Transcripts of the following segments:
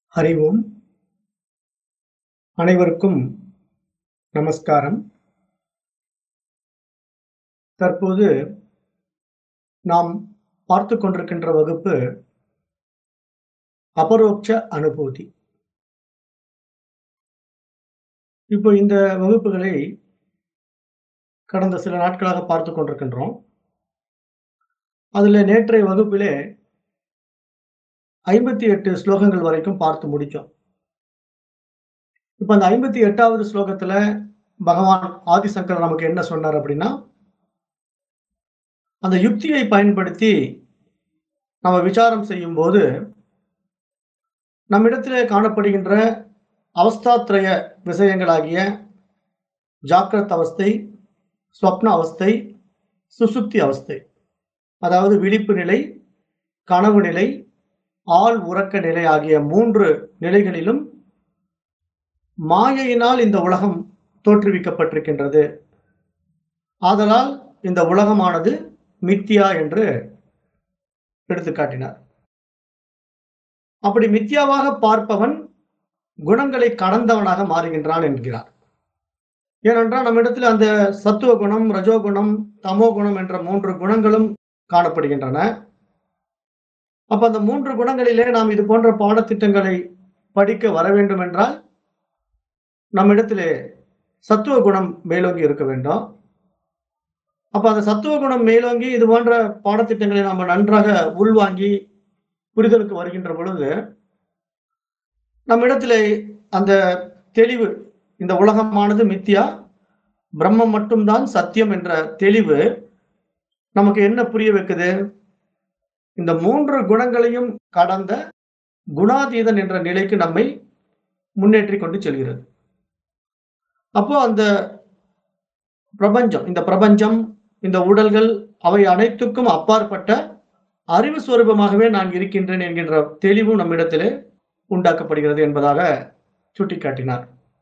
ஹரி ஓம் அனைவருக்கும் நமஸ்காரம் தற்போது நாம் பார்த்து கொண்டிருக்கின்ற வகுப்பு அபரோக்ஷ அனுபூதி இப்போ இந்த வகுப்புகளை கடந்த சில நாட்களாக பார்த்து கொண்டிருக்கின்றோம் அதுல நேற்றைய வகுப்பிலே ஐம்பத்தி எட்டு ஸ்லோகங்கள் வரைக்கும் பார்த்து முடிச்சோம் இப்ப அந்த ஐம்பத்தி எட்டாவது ஸ்லோகத்துல பகவான் ஆதிசங்கர் நமக்கு என்ன சொன்னார் அப்படின்னா அந்த யுக்தியை பயன்படுத்தி நம்ம விசாரம் செய்யும் போது நம்மிடத்திலே காணப்படுகின்ற அவஸ்தாத்ரய விஷயங்களாகிய ஜாக்கிரத் அவஸ்தை ஸ்வப்ன அவஸ்தை சுசுப்தி அவஸ்தை அதாவது விழிப்பு நிலை கனவு நிலை ஆள் உறக்க நிலை ஆகிய மூன்று நிலைகளிலும் மாயையினால் இந்த உலகம் தோற்றுவிக்கப்பட்டிருக்கின்றது ஆதலால் இந்த உலகமானது மித்தியா என்று எடுத்துக்காட்டினார் அப்படி மித்தியாவாக பார்ப்பவன் குணங்களை கடந்தவனாக மாறுகின்றான் என்கிறார் ஏனென்றால் நம்மிடத்தில் அந்த சத்துவ குணம் ரஜோகுணம் தமோ குணம் என்ற மூன்று குணங்களும் காணப்படுகின்றன அப்ப அந்த மூன்று குணங்களிலே நாம் இது போன்ற பாடத்திட்டங்களை படிக்க வர வேண்டும் என்றால் நம்மிடத்திலே சத்துவ குணம் மேலோங்கி இருக்க வேண்டும் அப்ப அந்த சத்துவ குணம் மேலோங்கி இது போன்ற பாடத்திட்டங்களை நாம் நன்றாக உள்வாங்கி புரிதலுக்கு வருகின்ற பொழுது நம்மிடத்திலே அந்த தெளிவு இந்த உலகமானது மித்தியா பிரம்மம் மட்டும்தான் சத்தியம் என்ற தெளிவு நமக்கு என்ன புரிய வைக்குது இந்த மூன்று குணங்களையும் கடந்த குணாதீதன் என்ற நிலைக்கு நம்மை முன்னேற்றி கொண்டு செல்கிறது அப்போ அந்த பிரபஞ்சம் இந்த பிரபஞ்சம் இந்த உடல்கள் அவை அனைத்துக்கும் அப்பாற்பட்ட அறிவு சுவரூபமாகவே நான் இருக்கின்றேன் என்கின்ற தெளிவும் நம்மிடத்திலே உண்டாக்கப்படுகிறது என்பதாக சுட்டிக்காட்டினார்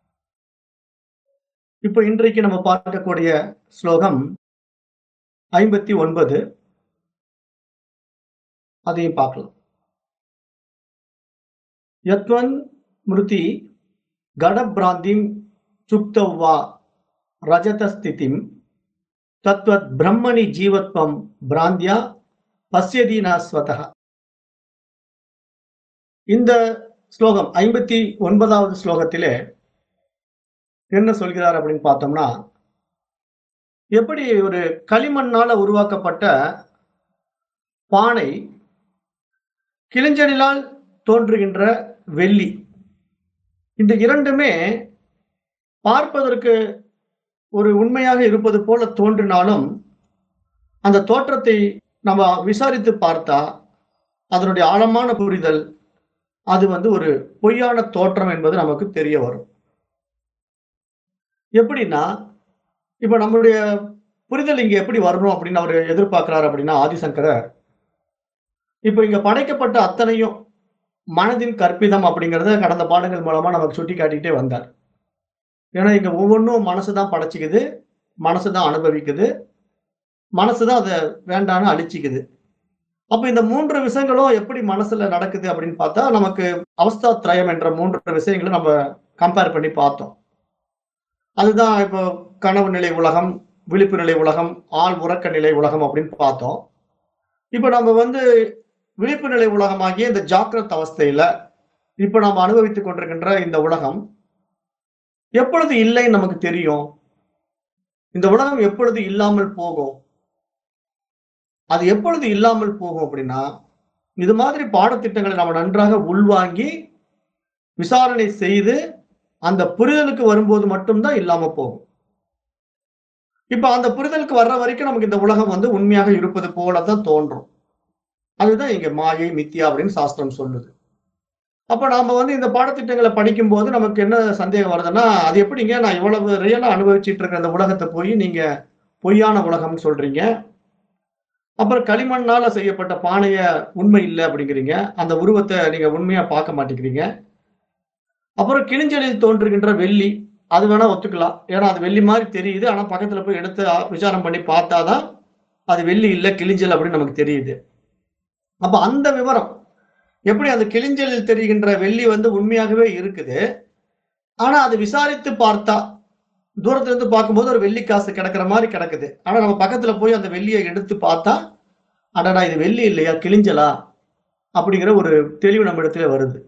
இப்போ இன்றைக்கு நம்ம பார்க்கக்கூடிய ஸ்லோகம் ஐம்பத்தி ஒன்பது அதையும் பார்க்கலாம் யத்வன் மிருதி கடபிராந்திம் சுக்தவா ரஜதஸ்திதிம் தத்வத் பிரம்மணி ஜீவத்வம் பிராந்தியா பசியதீனாஸ்வதா இந்த ஸ்லோகம் ஐம்பத்தி ஒன்பதாவது ஸ்லோகத்திலே என்ன சொல்கிறார் அப்படின்னு பார்த்தோம்னா எப்படி ஒரு களிமண்ணால உருவாக்கப்பட்ட பானை கிளிஞ்சலிலால் தோன்றுகின்ற வெள்ளி இந்த இரண்டுமே பார்ப்பதற்கு ஒரு உண்மையாக இருப்பது போல தோன்றினாலும் அந்த தோற்றத்தை நம்ம விசாரித்து பார்த்தா அதனுடைய ஆழமான புரிதல் அது வந்து ஒரு பொய்யான தோற்றம் என்பது நமக்கு தெரிய வரும் எப்படின்னா இப்ப நம்மளுடைய புரிதல் இங்க எப்படி வரணும் அப்படின்னு அவர் எதிர்பார்க்கிறார் அப்படின்னா ஆதிசங்கரர் இப்ப இங்க படைக்கப்பட்ட அத்தனையும் மனதின் கற்பிதம் அப்படிங்கிறத கடந்த பாடங்கள் மூலமா நமக்கு சுட்டி காட்டிக்கிட்டே வந்தார் ஏன்னா இங்க ஒவ்வொன்றும் மனசுதான் படைச்சிக்குது மனசுதான் அனுபவிக்குது மனசுதான் அதை வேண்டான்னு அழிச்சிக்குது அப்ப இந்த மூன்று விஷயங்களும் எப்படி மனசுல நடக்குது அப்படின்னு பார்த்தா நமக்கு அவஸ்தா திரயம் என்ற மூன்று விஷயங்களை நம்ம கம்பேர் பண்ணி பார்த்தோம் அதுதான் இப்போ கனவு நிலை உலகம் விழிப்பு நிலை உலகம் ஆள் உறக்க நிலை உலகம் அப்படின்னு பார்த்தோம் இப்போ நம்ம வந்து விழிப்பு நிலை உலகமாகிய இந்த ஜாக்கிரத் அவஸ்தையில இப்போ நாம் அனுபவித்துக் கொண்டிருக்கின்ற இந்த உலகம் எப்பொழுது இல்லைன்னு நமக்கு தெரியும் இந்த உலகம் எப்பொழுது இல்லாமல் போகும் அது எப்பொழுது இல்லாமல் போகும் அப்படின்னா இது மாதிரி பாடத்திட்டங்களை நம்ம நன்றாக உள்வாங்கி விசாரணை செய்து அந்த புரிதலுக்கு வரும்போது மட்டும்தான் இல்லாம போகும் இப்ப அந்த புரிதலுக்கு வர்ற வரைக்கும் நமக்கு இந்த உலகம் வந்து உண்மையாக இருப்பது போலதான் தோன்றும் அதுதான் இங்க மாயை மித்தியா அப்படின்னு சாஸ்திரம் சொல்லுது அப்ப நாம வந்து இந்த பாடத்திட்டங்களை படிக்கும் போது நமக்கு என்ன சந்தேகம் வருதுன்னா அது எப்படிங்க நான் இவ்வளவு ரியலா அனுபவிச்சுட்டு இருக்கிற இந்த உலகத்தை போய் நீங்க பொய்யான உலகம்னு சொல்றீங்க அப்புறம் களிமண்ணால செய்யப்பட்ட பானைய உண்மை இல்லை அப்படிங்கிறீங்க அந்த உருவத்தை நீங்க உண்மையா பார்க்க மாட்டேங்கிறீங்க அப்புறம் கிழிஞ்சலில் தோன்றுகின்ற வெள்ளி அது வேணா ஒத்துக்கலாம் ஏன்னா அது வெள்ளி மாதிரி தெரியுது ஆனா பக்கத்துல போய் எடுத்து விசாரம் பண்ணி பார்த்தாதான் அது வெள்ளி இல்லை கிழிஞ்சல் அப்படின்னு நமக்கு தெரியுது அப்ப அந்த விவரம் எப்படி அந்த கிளிஞ்சலில் தெரிகின்ற வெள்ளி வந்து உண்மையாகவே இருக்குது. ஆனா, அது விசாரித்து பார்த்தா, தூரத்துல இருந்து பார்க்கும்போது ஒரு வெள்ளி காசு கிடக்கிற மாரி கிடக்குது. ஆனா, நம்ம பக்கத்துல போய் அந்த வெள்ளிய எடுத்து பார்த்தா, அடடா! இது வெள்ளி இல்லையா? கிளிஞ்சலா? அப்படிங்கிற ஒரு தெளிவு நம்மிடத்திலே வருது.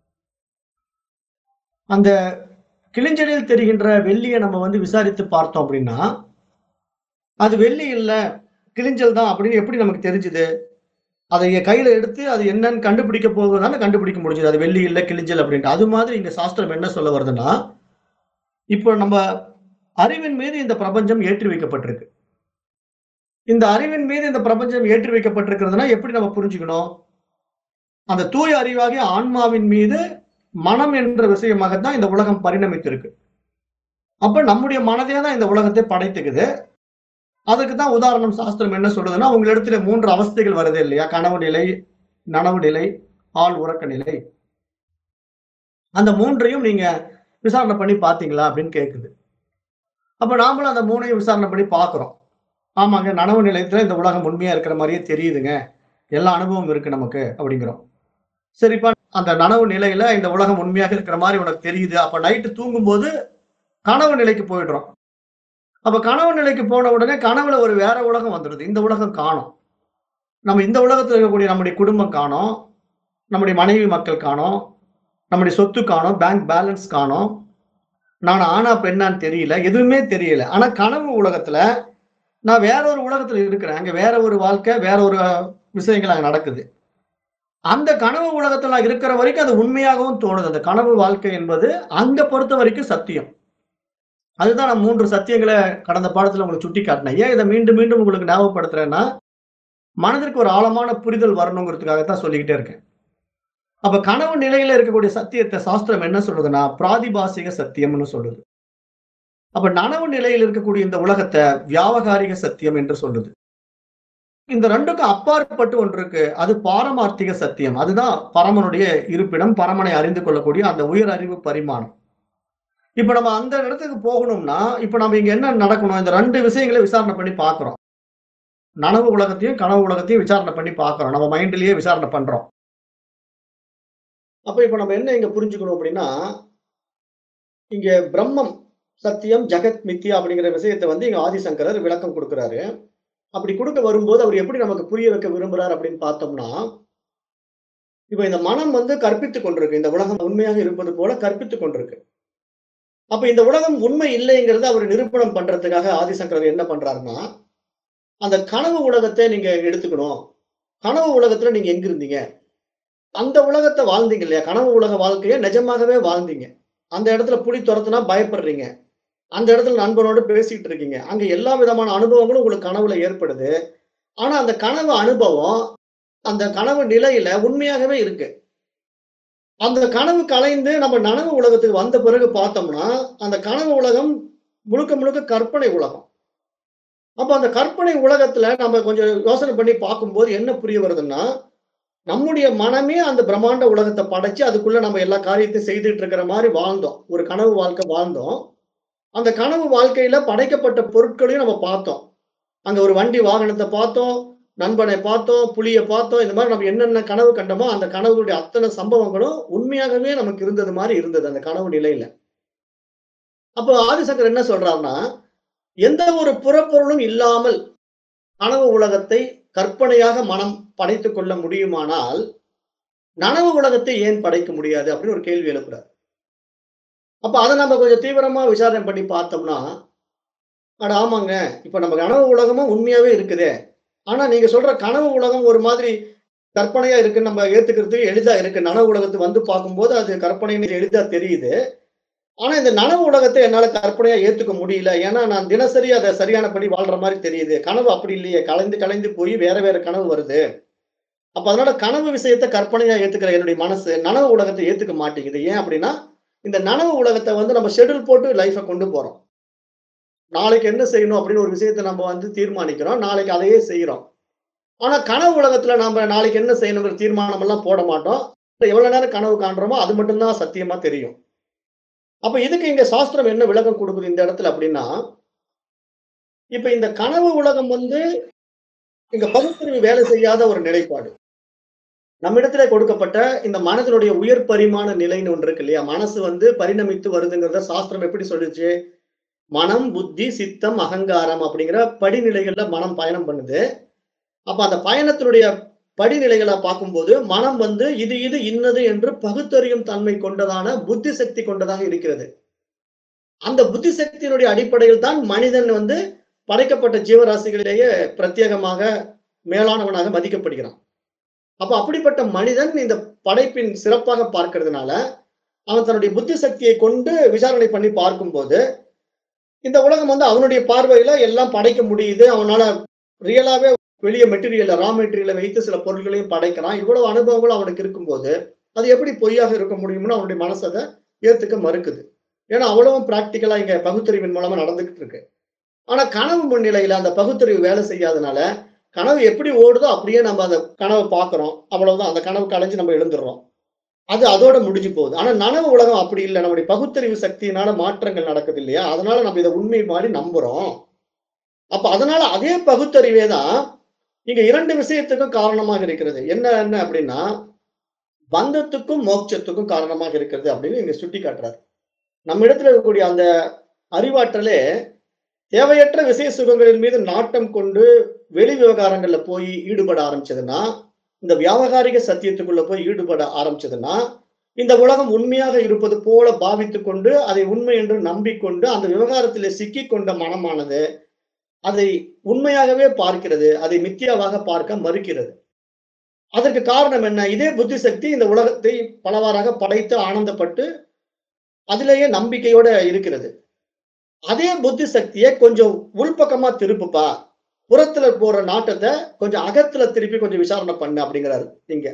அந்த கிளிஞ்சலில் தெரிகின்ற வெள்ளிய நம்ம வந்து விசாரித்து பார்த்தோம் அப்படின்னா, அது வெள்ளி இல்ல, கிளிஞ்சல் தான் அப்படின்னு எப்படி நமக்கு தெரிஞ்சுது? அத என் கையில எடுத்து அது என்னன்னு கண்டுபிடிக்க போகதானே கண்டுபிடிக்க முடிஞ்சது. அது வெள்ளி இல்ல, கிளிஞ்சல் அப்படின்ட்டு. அது மாதிரி இங்க சாஸ்திரம் என்ன சொல்ல வருதுன்னா, இப்போ நம்ம அறிவின் மீது இந்த பிரபஞ்சம் ஏற்றி வைக்கப்பட்டிருக்கு. இந்த அறிவின் மீது இந்த பிரபஞ்சம் ஏற்றி வைக்கப்பட்டிருக்கிறதுனா எப்படி நம்ம புரிஞ்சுக்கணும்? அந்த தூய அறிவாகிய ஆன்மாவின் மீது மனம் என்ற விஷயமாக தான் இந்த உலகம் பரிணமித்திருக்கு. அப்ப நம்முடைய மனதே தான் இந்த உலகத்தை படைத்துக்குது. அதுக்கு தான் உதாரணம் சாஸ்திரம் என்ன சொல்லுதுன்னா, உங்களிடத்திலே 3 அவஸ்தைகள் வருது இல்லையா? கனவு நிலை, நனவு நிலை, ஆழ் உறக்க நிலை. அந்த 3யும் நீங்க விசாரணை பண்ணி பார்த்தீங்களா? அப்படின்னு கேட்குது. அப்ப நாமளும் அந்த 3யும் விசாரணை பண்ணி பார்க்கிறோம். ஆமாங்க, நனவு நிலையத்துல இந்த உலகம் உண்மையா இருக்கிற மாரியே தெரியுதுங்க. எல்லா அனுபவம் இருக்கு நமக்கு அப்படிங்கிறோம். சரிப்பா, அந்த நனவு நிலையில இந்த உலகம் உண்மையாக இருக்கிற மாரி உனக்கு தெரியுது. அப்ப நைட்டு தூங்கும்போது கனவு நிலைக்கு போயிடுறோம். அப்ப கனவு நிலைக்கு போன உடனே கனவுல ஒரு வேற உலகம் வந்துருது. இந்த உலகம் காணோம். நம்ம இந்த உலகத்துல இருக்கக்கூடிய நம்முடைய குடும்பம் காணோம். நம்முடைய மனைவி மக்கள் காணோம். நம்முடைய சொத்து காணோம். பேங்க் பேலன்ஸ் காணோம். நான் ஆணா, பெண்ணான்னு தெரியல. எதுவுமே தெரியல. ஆனா கனவு உலகத்துல நான் வேற ஒரு உலகத்துல இருக்கிறேன். அங்க வேற ஒரு வாழ்க்கை, வேற ஒரு விஷயங்கள் அங்க நடக்குது. அந்த கனவு உலகத்துல நான் இருக்கிற வரைக்கும் அது உண்மையாகவும் தோணுது. அந்த கனவு வாழ்க்கை என்பது அங்க பொறுத்த வரைக்கும் சத்தியம். அதுதான் நான் 3 சத்தியங்கள கடந்த பாடத்துல உங்களுக்கு சுட்டிக்காட்டினேன். ஏன் இத மீண்டும் மீண்டும் உங்களுக்கு ஞாபகப்படுத்துறேன்னா, மனதிற்கு ஒரு ஆழமான புரிதல் வரணுங்கிறதுக்காக தான் சொல்லிக்கிட்டே இருக்கேன். அப்ப கனவு நிலையில இருக்கக்கூடிய சத்தியத்த சாஸ்திரம் என்ன சொல்லுதுன்னா, பிராதிபாசிக சத்தியம்னு சொல்லுது. அப்ப நனவு நிலையில் இருக்கக்கூடிய இந்த உலகத்த வியாவகாரிக சத்தியம் என்று சொல்லுது. இந்த 2க்கும் அப்பாற்பட்டு ஒன்று இருக்கு. அது பாரமார்த்திக சத்தியம். அதுதான் பரமனுடைய இருப்பிடம். பரமனை அறிந்து கொள்ளக்கூடிய அந்த உயர் அறிவு பரிமாணம். இப்ப நம்ம அந்த இடத்துக்கு போகணும்னா, இப்ப நம்ம இங்க என்ன நடக்கணும்? இந்த 2 விஷயங்கள விசாரணை பண்ணி பார்க்கிறோம். நனவு உலகத்தையும், கனவு உலகத்தையும் விசாரணை பண்ணி பார்க்கிறோம். நம்ம மைண்ட்லயே விசாரணை பண்றோம். அப்ப இப்ப நம்ம என்ன இங்க புரிஞ்சுக்கணும் அப்படின்னா, இங்க பிரம்மம் சத்தியம், ஜகத் மித்யா அப்படிங்கிற விஷயத்த வந்து இங்க ஆதிசங்கரர் விளக்கம் குடுக்குறாரு. அப்படி குடுக்க வரும்போது அவர் எப்படி நமக்கு புரிய வைக்க விரும்புறார் அப்படின்னு பார்த்தோம்னா, இப்ப இந்த மனம் வந்து கற்பித்துக் கொண்டிருக்கு. இந்த உலகம் உண்மையாக இருப்பது போல கற்பித்துக் கொண்டிருக்கு. அப்ப இந்த உலகம் உண்மை இல்லைங்கிறத அவர் நிரூபணம் பண்றதுக்காக ஆதிசங்கரர் என்ன பண்றாருன்னா, அந்த கனவு உலகத்த நீங்க எடுத்துக்கணும். கனவு உலகத்துல நீங்க எங்க இருந்தீங்க? அந்த உலகத்த வாழ்ந்தீங்க இல்லையா? கனவு உலக வாழ்க்கைய நிஜமாகவே வாழ்ந்தீங்க. அந்த இடத்துல புலி தொரத்துனா பயப்படுறீங்க. அந்த இடத்துல நண்பனோட பேசிட்டு இருக்கீங்க. அங்க எல்லா விதமான அனுபவங்களும் உங்களுக்கு கனவுல ஏற்படுது. ஆனா அந்த கனவு அனுபவம், அந்த கனவு நிலையில உண்மையாகவே இருக்கு. அந்த கனவு கலைந்து நம்ம நனவு உலகத்துக்கு வந்த பிறகு பார்த்தோம்னா, அந்த கனவு உலகம் முழுக்க முழுக்க கற்பனை உலகம். அப்ப அந்த கற்பனை உலகத்துல நம்ம கொஞ்சம் யோசனை பண்ணி பார்க்கும்போது என்ன புரிய வருதுன்னா, நம்முடைய மனமே அந்த பிரம்மாண்ட உலகத்த படைச்சு, அதுக்குள்ள நம்ம எல்லா காரியத்தையும் செய்துட்டு இருக்கிற மாரி வாழ்ந்தோம். ஒரு கனவு வாழ்க்கை வாழ்ந்தோம். அந்த கனவு வாழ்க்கையில படைக்கப்பட்ட பொருட்களையும் நம்ம பார்த்தோம். அங்க ஒரு வண்டி வாகனத்த பார்த்தோம், நண்பனை பார்த்தோம், புலிய பார்த்தோம். இந்த மாரி நம்ம என்னென்ன கனவு கண்டோமோ, அந்த கனவுகளுடைய அத்தன சம்பவங்களும் உண்மையாகவே நமக்கு இருந்தது மாரி இருந்தது, அந்த கனவு நிலையில. அப்போ ஆதிசங்கரர் என்ன சொல்றாருன்னா, எந்த ஒரு புறப்பொருளும் இல்லாமல் கனவு உலகத்தை கற்பனையாக மனம் படைத்துக் கொள்ள முடியுமானால், நனவு உலகத்தை ஏன் படைக்க முடியாது? அப்படின்னு ஒரு கேள்வி எழுப்புறார். அப்ப அத நம்ம கொஞ்சம் தீவிரமா விசாரணை பண்ணி பார்த்தோம்னா, அட ஆமாங்க. இப்ப நம்ம கனவு உலகமும் உண்மையாவே இருக்குதே. ஆனா நீங்க சொல்ற கனவு உலகம் ஒரு மாதிரி கற்பனையா இருக்குன்னு நம்ம ஏத்துக்கிறதுக்கு எளிதா இருக்கு. நனவு உலகத்துக்கு வந்து பார்க்கும்போது அது கற்பனைன்னு எளிதா தெரியுது. ஆனா இந்த நனவு உலகத்த என்னால கற்பனையா ஏத்துக்க முடியல. ஏன்னா நான் தினசரி அத சரியானபடி வாழ்ற மாரி தெரியுது. கனவு அப்படி இல்லையே. கலைந்து கலைந்து போய் வேற வேற கனவு வருது. அப்ப அதனால கனவு விஷயத்த கற்பனையா ஏத்துக்கிற என்னுடைய மனசு, நனவு உலகத்த ஏத்துக்க மாட்டேங்குது. ஏன் அப்படின்னா, இந்த நனவு உலகத்த வந்து நம்ம ஷெட்யூல் போட்டு லைஃப கொண்டு போறோம். நாளைக்கு என்ன செய்யணும் அப்படின்னு ஒரு விஷயத்த நம்ம வந்து தீர்மானிக்கிறோம். நாளைக்கு அதையே செய்றோம். ஆனா கனவு உலகத்துல நாம நாளைக்கு என்ன செய்யணுங்கிற தீர்மானம் எல்லாம் போட மாட்டோம். எவ்வளவு நேரம் கனவு காண்றோமோ அது மட்டும் தான் சத்தியமா தெரியும். அப்ப இதுக்கு இங்க சாஸ்திரம் என்ன விளக்கம் குடுக்குது இந்த இடத்துல அப்படின்னா, இப்ப இந்த கனவு உலகம் வந்து இங்க பகுத்தறிவு வேலை செய்யாத ஒரு நிலைப்பாடு. நம்மிடத்திலே கொடுக்கப்பட்ட இந்த மனதினுடைய உயர் பரிமாண நிலைன்னு ஒன்று இருக்கு இல்லையா மனசு வந்து பரிணமித்து வருதுங்கிறத சாஸ்திரம் எப்படி சொல்லுச்சு மனம் புத்தி சித்தம் அகங்காரம் அப்படிங்கிற படிநிலைகள்ல மனம் பயணம் பண்ணுது அப்ப அந்த பயணத்தினுடைய படிநிலைகளை பார்க்கும்போது மனம் வந்து இது இது இன்னது என்று பகுத்தறியும் தன்மை கொண்டதான புத்தி சக்தி கொண்டதாக இருக்கிறது அந்த புத்தி சக்தியினுடைய அடிப்படையில் தான் மனிதன் வந்து படைக்கப்பட்ட ஜீவராசிகளிலேயே பிரத்யேகமாக மேலானவனாக மதிக்கப்படுகிறான் அப்ப அப்படிப்பட்ட மனிதன் இந்த படைப்பின் சிறப்பாக பார்க்கிறதுனால அவன் தன்னுடைய புத்தி சக்தியை கொண்டு விசாரணை பண்ணி பார்க்கும்போது இந்த உலகம் வந்து அவனுடைய பார்வையில எல்லாம் படைக்க முடியுது அவனால ரியலாவே வெளிய மெட்டீரியல் ரா மெட்டீரியலை வைத்து சில பொருட்களையும் படைக்கிறான் இவ்வளவு அனுபவங்கள் அவனுக்கு இருக்கும்போது அது எப்படி பொய்யாக இருக்க முடியும்னு அவனுடைய மனசு அதை ஏத்துக்க மறுக்குது ஏன்னா அவ்வளவும் பிராக்டிக்கலா இங்க பகுத்தறிவின் மூலமா நடந்துகிட்டு இருக்கு ஆனா கனவு முன்னிலையில அந்த பகுத்தறிவு வேலை செய்யாதனால கனவு எப்படி ஓடுதோ அப்படியே நம்ம அந்த கனவை பார்க்கிறோம் அவ்வளவுதான் அந்த கனவு கலைஞ்சு நம்ம எழுந்துடுறோம் அது அதோட முடிஞ்சு போகுது ஆனா நனவு உலகம் அப்படி இல்லை நம்முடைய பகுத்தறிவு சக்தியினால மாற்றங்கள் நடக்குது இல்லையா அதனால நம்ம இதை உண்மை மாதிரி நம்புறோம் அப்ப அதனால அதே பகுத்தறிவே தான் இங்க இரண்டு விஷயத்துக்கும் காரணமாக இருக்கிறது என்ன என்ன அப்படின்னா பந்தத்துக்கும் மோட்சத்துக்கும் காரணமாக இருக்கிறது அப்படின்னு இங்க சுட்டி காட்டுறாரு நம்ம இடத்துல இருக்கக்கூடிய அந்த அறிவாற்றலே தேவையற்ற விசய சுகங்களின் மீது நாட்டம் கொண்டு வெளி விவகாரங்கள்ல போய் ஈடுபட ஆரம்பிச்சதுன்னா இந்த வியாபகாரிக சத்தியத்துக்குள்ள போய் ஈடுபட ஆரம்பிச்சதுன்னா இந்த உலகம் உண்மையாக இருப்பது போல பாவித்து கொண்டு அதை உண்மை என்று நம்பிக்கொண்டு அந்த விவகாரத்திலே சிக்கிக் கொண்ட மனமானது அதை உண்மையாகவே பார்க்கிறது அதை மித்தியாவாக பார்க்க மறுக்கிறது அதற்கு காரணம் என்ன இதே புத்தி சக்தி இந்த உலகத்தை பலவாறாக படைத்து ஆனந்தப்பட்டு அதிலேயே நம்பிக்கையோட இருக்கிறது அதே புத்தி சக்தியை கொஞ்சம் உள்பக்கமா திருப்புப்பா புறத்துல போற நாட்டத்தை கொஞ்சம் அகத்துல திருப்பி கொஞ்சம் விசாரணை பண்ணு அப்படிங்கிறாரு இங்க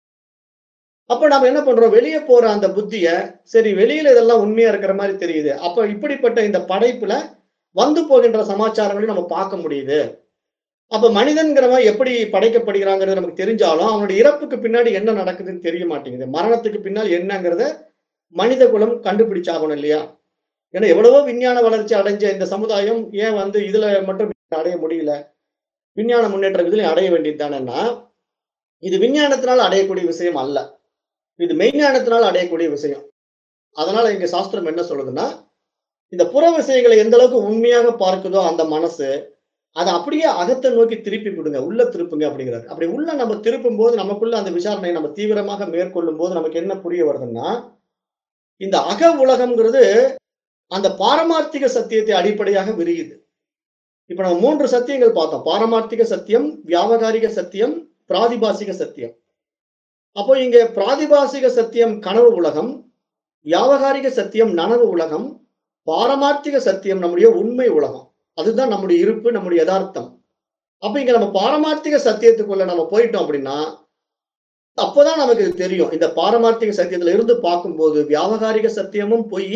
அப்ப நம்ம என்ன பண்றோம் வெளியே போற அந்த புத்திய சரி வெளியில இதெல்லாம் உண்மையா இருக்கிற மாதிரி தெரியுது அப்ப இப்படிப்பட்ட இந்த படைப்புல வந்து போகின்ற சமாச்சாரங்களையும் நம்ம பார்க்க முடியுது அப்ப மனிதன்கிறவன் எப்படி படைக்கப்படுகிறாங்கிறது நமக்கு தெரிஞ்சாலும் அவனுடைய இறப்புக்கு பின்னாடி என்ன நடக்குதுன்னு தெரிய மாட்டேங்குது மரணத்துக்கு பின்னால் என்னங்கிறத மனித குலம் கண்டுபிடிச்சாகணும் இல்லையா ஏன்னா எவ்வளவோ விஞ்ஞான வளர்ச்சி அடைஞ்ச இந்த சமுதாயம் ஏன் வந்து இதுல மட்டும் அடைய முடியல விஞ்ஞான முன்னேற்றம் இதுல அடைய வேண்டியது தானேன்னா இது விஞ்ஞானத்தினால் அடையக்கூடிய விஷயம் அல்ல இது மெய்ஞானத்தினால் அடையக்கூடிய விஷயம் அதனால இங்க சாஸ்திரம் என்ன சொல்லுதுன்னா இந்த புற விஷயங்களை எந்த அளவுக்கு உண்மையாக பார்க்குதோ அந்த மனசு அதை அப்படியே அகத்தை நோக்கி திருப்பி விடுங்க உள்ள திருப்புங்க அப்படிங்கிறாரு அப்படி உள்ள நம்ம திருப்பும் போது நமக்குள்ள அந்த விசாரணையை நம்ம தீவிரமாக மேற்கொள்ளும் போது நமக்கு என்ன புரிய வருதுன்னா இந்த அக உலகம்ங்கிறது அந்த பாரமார்த்திக சத்தியத்தை அடிப்படையாக விரியுது இப்ப நம்ம மூன்று சத்தியங்கள் பார்த்தோம் பாரமார்த்திக சத்தியம் வியாபகாரிக சத்தியம் பிராதிபாசிக சத்தியம் அப்போ இங்க பிராதிபாசிக சத்தியம் கனவு உலகம் வியாபகாரிக சத்தியம் நனவு உலகம் பாரமார்த்திக சத்தியம் நம்முடைய உண்மை உலகம் அதுதான் நம்முடைய இருப்பு நம்முடைய யதார்த்தம் அப்ப இங்க நம்ம பாரமார்த்திக சத்தியத்துக்குள்ள நம்ம போயிட்டோம் அப்படின்னா அப்போதான் நமக்கு இது தெரியும் இந்த பாரமார்த்திக சத்தியத்துல இருந்து பார்க்கும்போது வியாபகாரிக சத்தியமும் பொய்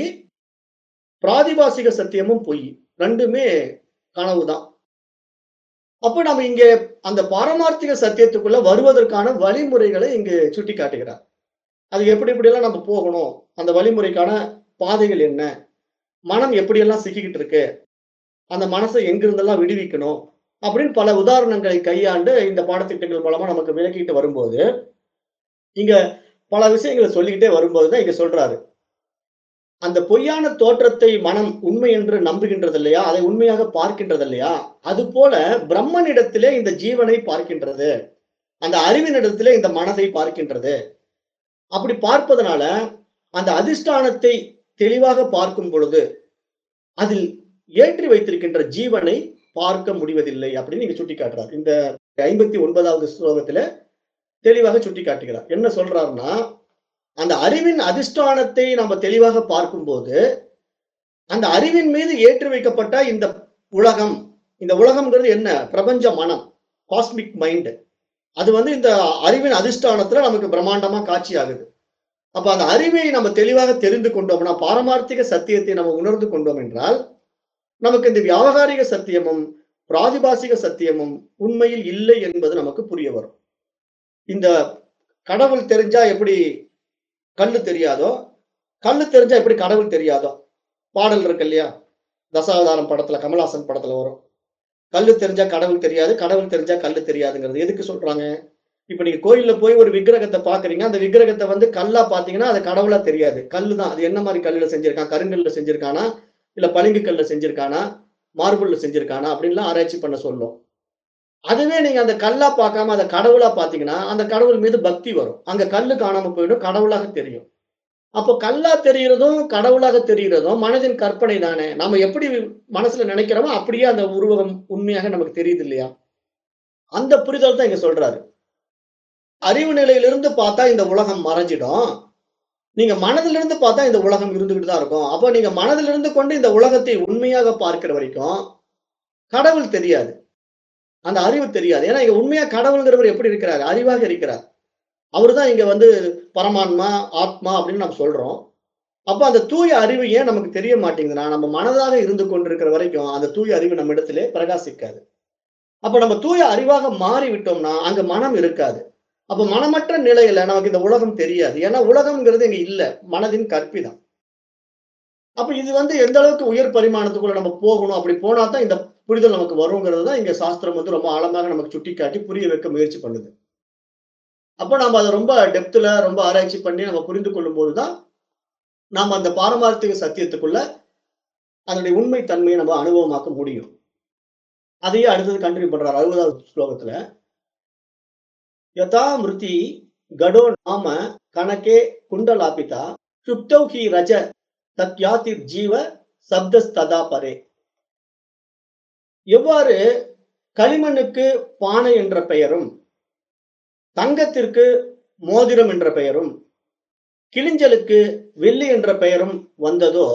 பிராதிபாசிக சத்தியமும் பொய் ரெண்டுமே கனவுதான் அப்ப நம்ம இங்க அந்த பாரமார்த்திக சத்தியத்துக்குள்ள வருவதற்கான வழிமுறைகளை இங்கு சுட்டி காட்டுகிறார் அது எப்படி எப்படியெல்லாம் நம்ம போகணும் அந்த வழிமுறைக்கான பாதைகள் என்ன மனம் எப்படியெல்லாம் சிக்கிக்கிட்டு இருக்கு அந்த மனசை எங்கிருந்தெல்லாம் விடுவிக்கணும் அப்படின்னு பல உதாரணங்களை கையாண்டு இந்த பாடத்திட்டங்கள் மூலமா நமக்கு விளக்கிட்டு வரும்போது இங்க பல விஷயங்களை சொல்லிக்கிட்டே வரும்போது தான் இங்க சொல்றாரு அந்த பொய்யான தோற்றத்தை மனம் உண்மை என்று நம்புகின்றது இல்லையா அதை உண்மையாக பார்க்கின்றது இல்லையா அது போல பிரம்மனிடத்திலே இந்த ஜீவனை பார்க்கின்றது அந்த அறிவினிடத்திலே இந்த மனதை பார்க்கின்றது அப்படி பார்ப்பதனால அந்த அதிஷ்டானத்தை தெளிவாக பார்க்கும் பொழுது அதில் ஏற்றி வைத்திருக்கின்ற ஜீவனை பார்க்க முடிவதில்லை அப்படின்னு நீங்க சுட்டி காட்டுறார் இந்த ஐம்பத்தி ஒன்பதாவது ஸ்லோகத்துல தெளிவாக சுட்டி காட்டுகிறார் என்ன சொல்றாருன்னா அந்த அறிவின் அதிஷ்டானத்தை நம்ம தெளிவாக பார்க்கும்போது அந்த அறிவின் மீது ஏற்றி வைக்கப்பட்ட இந்த உலகம் இந்த உலகம்ங்கிறது என்ன பிரபஞ்ச மனம் காஸ்மிக் மைண்ட் அது வந்து இந்த அறிவின் அதிஷ்டானத்துல நமக்கு பிரம்மாண்டமா காட்சி ஆகுது அப்ப அந்த அறிவை நம்ம தெளிவாக தெரிந்து கொண்டோம்னா பாரமார்த்திக சத்தியத்தை நம்ம உணர்ந்து கொண்டோம் என்றால் நமக்கு இந்த வியாபகாரிக சத்தியமும் பிராதிபாசிக சத்தியமும் உண்மையில் இல்லை என்பது நமக்கு புரிய வரும் இந்த கடவுள் தெரிஞ்சா எப்படி கல்லு தெரியாதோ கல்லு தெரிஞ்சா எப்படி கடவுள் தெரியாதோ பாடல் இருக்கு இல்லையா தசாவதாரம் படத்துல கமலாசன் படத்துல வரும் கல்லு தெரிஞ்சா கடவுள் தெரியாது கடவுள் தெரிஞ்சா கல்லு தெரியாதுங்கிறது எதுக்கு சொல்றாங்க இப்ப நீங்க கோயில்ல போய் ஒரு விக்கிரகத்தை பாக்குறீங்க அந்த விக்கிரகத்தை வந்து கல்லா பாத்தீங்கன்னா அது கடவுளா தெரியாது கல்லு தான் அது என்ன மாதிரி கல்லுல செஞ்சிருக்கான் கருங்கல்ல செஞ்சிருக்கானா இல்ல பளிங்கு கல்ல செஞ்சிருக்கானா மார்பிள்ல செஞ்சிருக்கானா அப்படின்லாம் ஆராய்ச்சி பண்ண சொல்லும் அதுவே நீங்க அந்த கல்லா பார்க்காம அதை கடவுளா பாத்தீங்கன்னா அந்த கடவுள் மீது பக்தி வரும் அங்க கல்லு காணாம போயிடும் கடவுளாக தெரியும் அப்போ கல்லா தெரிகிறதும் கடவுளாக தெரிகிறதும் மனதின் கற்பனை தானே நாம எப்படி மனசுல நினைக்கிறோமோ அப்படியே அந்த உருவகம் உண்மையாக நமக்கு தெரியுது இல்லையா அந்த புரிதல் தான் இங்க சொல்றாரு அறிவு நிலையிலிருந்து பார்த்தா இந்த உலகம் மறைஞ்சிடும் நீங்க மனதிலிருந்து பார்த்தா இந்த உலகம் இருந்துகிட்டு தான் இருக்கும் அப்போ நீங்க மனதிலிருந்து கொண்டு இந்த உலகத்தை உண்மையாக பார்க்கிற வரைக்கும் கடவுள் தெரியாது அந்த அறிவு தெரியாது ஏன்னா இங்க உண்மையா கடவுள்ங்கிறவர் எப்படி இருக்கிறார் அறிவாக இருக்கிறார் அவர் தான் இங்க வந்து பரமான்மா ஆத்மா அப்படின்னு நம்ம சொல்றோம் அப்ப அந்த தூய அறிவு ஏன் நமக்கு தெரிய மாட்டேங்குதுன்னா நம்ம மனதாக இருந்து கொண்டிருக்கிற வரைக்கும் அந்த தூய அறிவு நம்ம இடத்திலே பிரகாசிக்காது அப்ப நம்ம தூய அறிவாக மாறி விட்டோம்னா அங்க மனம் இருக்காது அப்ப மனமற்ற நிலையில நமக்கு இந்த உலகம் தெரியாது ஏன்னா உலகம்ங்கிறது இங்க இல்ல மனதின் கற்பிதம் அப்ப இது வந்து எந்த அளவுக்கு உயர் பரிமாணத்துக்குள்ள நம்ம போகணும் அப்படி போனா தான் இந்த புரிதல் நமக்கு வருங்கிறது தான் இங்க சாஸ்திரம் வந்து ரொம்ப ஆழமாக நமக்கு சுட்டிக்காட்டி புரிய வைக்க முயற்சி பண்ணுது அப்போ நம்ம அதை ரொம்ப டெப்த்ல ரொம்ப ஆராய்ச்சி பண்ணி நம்ம புரிந்து கொள்ளும் போதுதான் நாம் அந்த பாரமார்த்திக சத்தியத்துக்குள்ள அதனுடைய உண்மை தன்மையை நம்ம அனுபவமாக்க முடியும் அதையே அடுத்தது கண்டினியூ பண்றாரு அறுபதாவது ஸ்லோகத்துல யதா மிருதி கடோ நாம கணக்கே குண்டலாபிதா சுப்தௌ ஹி ரஜ தத்யாதிர் ஜீவ சப்தஸ்ததா பரே எவ்வாறு களிமண்ணுக்கு பானை என்ற பெயரும் தங்கத்திற்கு மோதிரம் என்ற பெயரும் கிளிஞ்சலுக்கு வெள்ளி என்ற பெயரும் வந்ததோ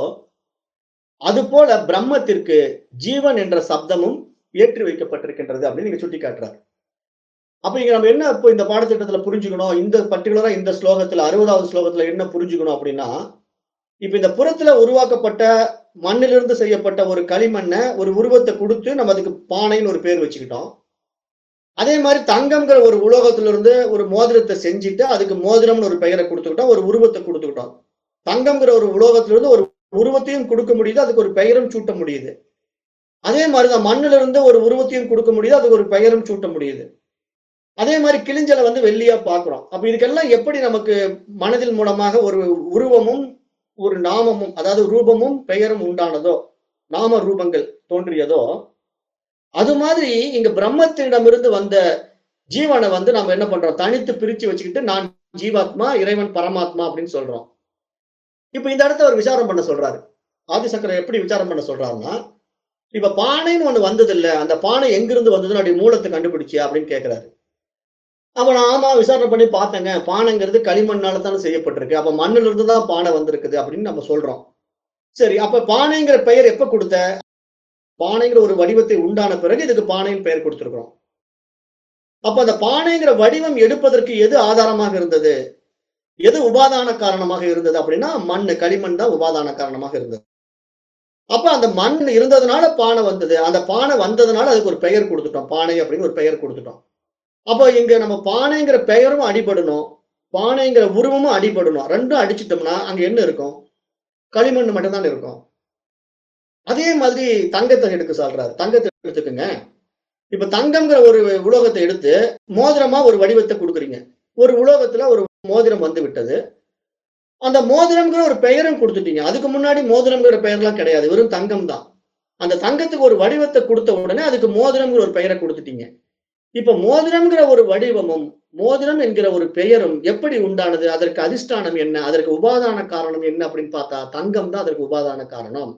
அதுபோல பிரம்மத்திற்கு ஜீவன் என்ற சப்தமும் ஏற்றி வைக்கப்பட்டிருக்கின்றது அப்படின்னு நீங்க சுட்டி காட்டுறாரு அப்ப இங்க நம்ம என்ன இப்போ இந்த பாடத்திட்டத்துல புரிஞ்சுக்கணும் இந்த பர்டிகுலரா இந்த ஸ்லோகத்துல அறுபதாவது ஸ்லோகத்துல என்ன புரிஞ்சுக்கணும் அப்படின்னா இப்ப இந்த புறத்துல உருவாக்கப்பட்ட மண்ணிலிருந்து செய்யப்பட்ட ஒரு களிமண்ணை ஒரு உருவத்தை கொடுத்து நம்ம அதுக்கு பானைன்னு ஒரு பேர் வச்சுக்கிட்டோம் அதே மாதிரி தங்கம்ங்கிற ஒரு உலோகத்திலிருந்து ஒரு மோதிரத்தை செஞ்சுட்டு அதுக்கு மோதிரம்னு ஒரு பெயரை கொடுத்துக்கிட்டோம் ஒரு உருவத்தை கொடுத்துக்கிட்டோம் தங்கம்ங்கிற ஒரு உலோகத்திலிருந்து ஒரு உருவத்தையும் கொடுக்க முடியுது அதுக்கு ஒரு பெயரும் சூட்ட முடியுது அதே மாதிரிதான் மண்ணில இருந்து ஒரு உருவத்தையும் கொடுக்க முடியுது அதுக்கு ஒரு பெயரும் சூட்ட முடியுது அதே மாதிரி கிளிஞ்சலை வந்து வெள்ளியா பாக்குறோம் அப்ப இதுக்கெல்லாம் எப்படி நமக்கு மனதில் மூலமாக ஒரு உருவமும் ஒரு நாமமும் அதாவது ரூபமும் பெயரும் உண்டானதோ நாம ரூபங்கள் தோன்றியதோ அது மாதிரி இங்க பிரம்மத்திடமிருந்து வந்த ஜீவனை வந்து நம்ம என்ன பண்றோம் தனித்து பிரிச்சு வச்சுக்கிட்டு நான் ஜீவாத்மா இறைவன் பரமாத்மா அப்படின்னு சொல்றோம் இப்ப இந்த இடத்த ஒரு விசாரம் பண்ண சொல்றாரு ஆதிசங்கரர் எப்படி விசாரம் பண்ண சொல்றாருன்னா இப்ப பானைன்னு ஒண்ணு வந்தது இல்ல அந்த பானை எங்கிருந்து வந்ததுன்னு அப்படி மூலத்தை கண்டுபிடிச்சியா அப்படின்னு கேக்குறாரு அப்ப நான் ஆமா விசாரணை பண்ணி பார்த்தேங்க பானைங்கிறது களிமண்ணால தானே செய்யப்பட்டிருக்கு அப்ப மண்ணுல இருந்து தான் பானை வந்திருக்குது அப்படின்னு நம்ம சொல்றோம் சரி அப்ப பானைங்கிற பெயர் எப்ப கொடுத்த பானைங்கிற ஒரு வடிவத்தை உண்டான பிறகு இதுக்கு பானைன்னு பெயர் கொடுத்திருக்கிறோம் அப்ப அந்த பானைங்கிற வடிவம் எடுப்பதற்கு எது ஆதாரமாக இருந்தது எது உபாதான காரணமாக இருந்தது அப்படின்னா மண் களிமண் தான் உபாதான காரணமாக இருந்தது அப்ப அந்த மண் இருந்ததுனால பானை வந்தது அந்த பானை வந்ததுனால அதுக்கு ஒரு பெயர் கொடுத்துட்டோம் பானை அப்படின்னு ஒரு பெயர் கொடுத்துட்டோம் அப்போ இங்க நம்ம பானைங்கிற பெயரும் அடிபடணும் பானைங்கிற உருவமும் அடிபடணும் ரெண்டும் அடிச்சிட்டோம்னா அங்க என்ன இருக்கும் களிமண் மட்டும்தான் இருக்கும் அதே மாதிரி தங்கத்தை எடுக்க சொல்றாரு தங்கத்தை எடுத்துக்கோங்க இப்ப தங்கம்ங்கிற ஒரு உலோகத்தை எடுத்து மோதிரமா ஒரு வடிவத்தை கொடுக்குறீங்க ஒரு உலோகத்துல ஒரு மோதிரம் வந்து விட்டது அந்த மோதிரம்ங்கிற ஒரு பெயரும் கொடுத்துட்டீங்க அதுக்கு முன்னாடி மோதிரம்ங்கிற பெயர்லாம் கிடையாது வெறும் தங்கம் தான் அந்த தங்கத்துக்கு ஒரு வடிவத்தை கொடுத்த உடனே அதுக்கு மோதிரம்ங்கிற ஒரு பெயரை கொடுத்துட்டீங்க இப்ப மோதிரம்ங்கிற ஒரு வடிவமும் மோதிரம் என்கிற ஒரு பெயரும் எப்படி உண்டானது அதற்கு அதிஷ்டானம் என்ன அதற்கு உபாதான காரணம் என்ன அப்படின்னு பார்த்தா தங்கம் தான் அதற்கு உபாதான காரணம்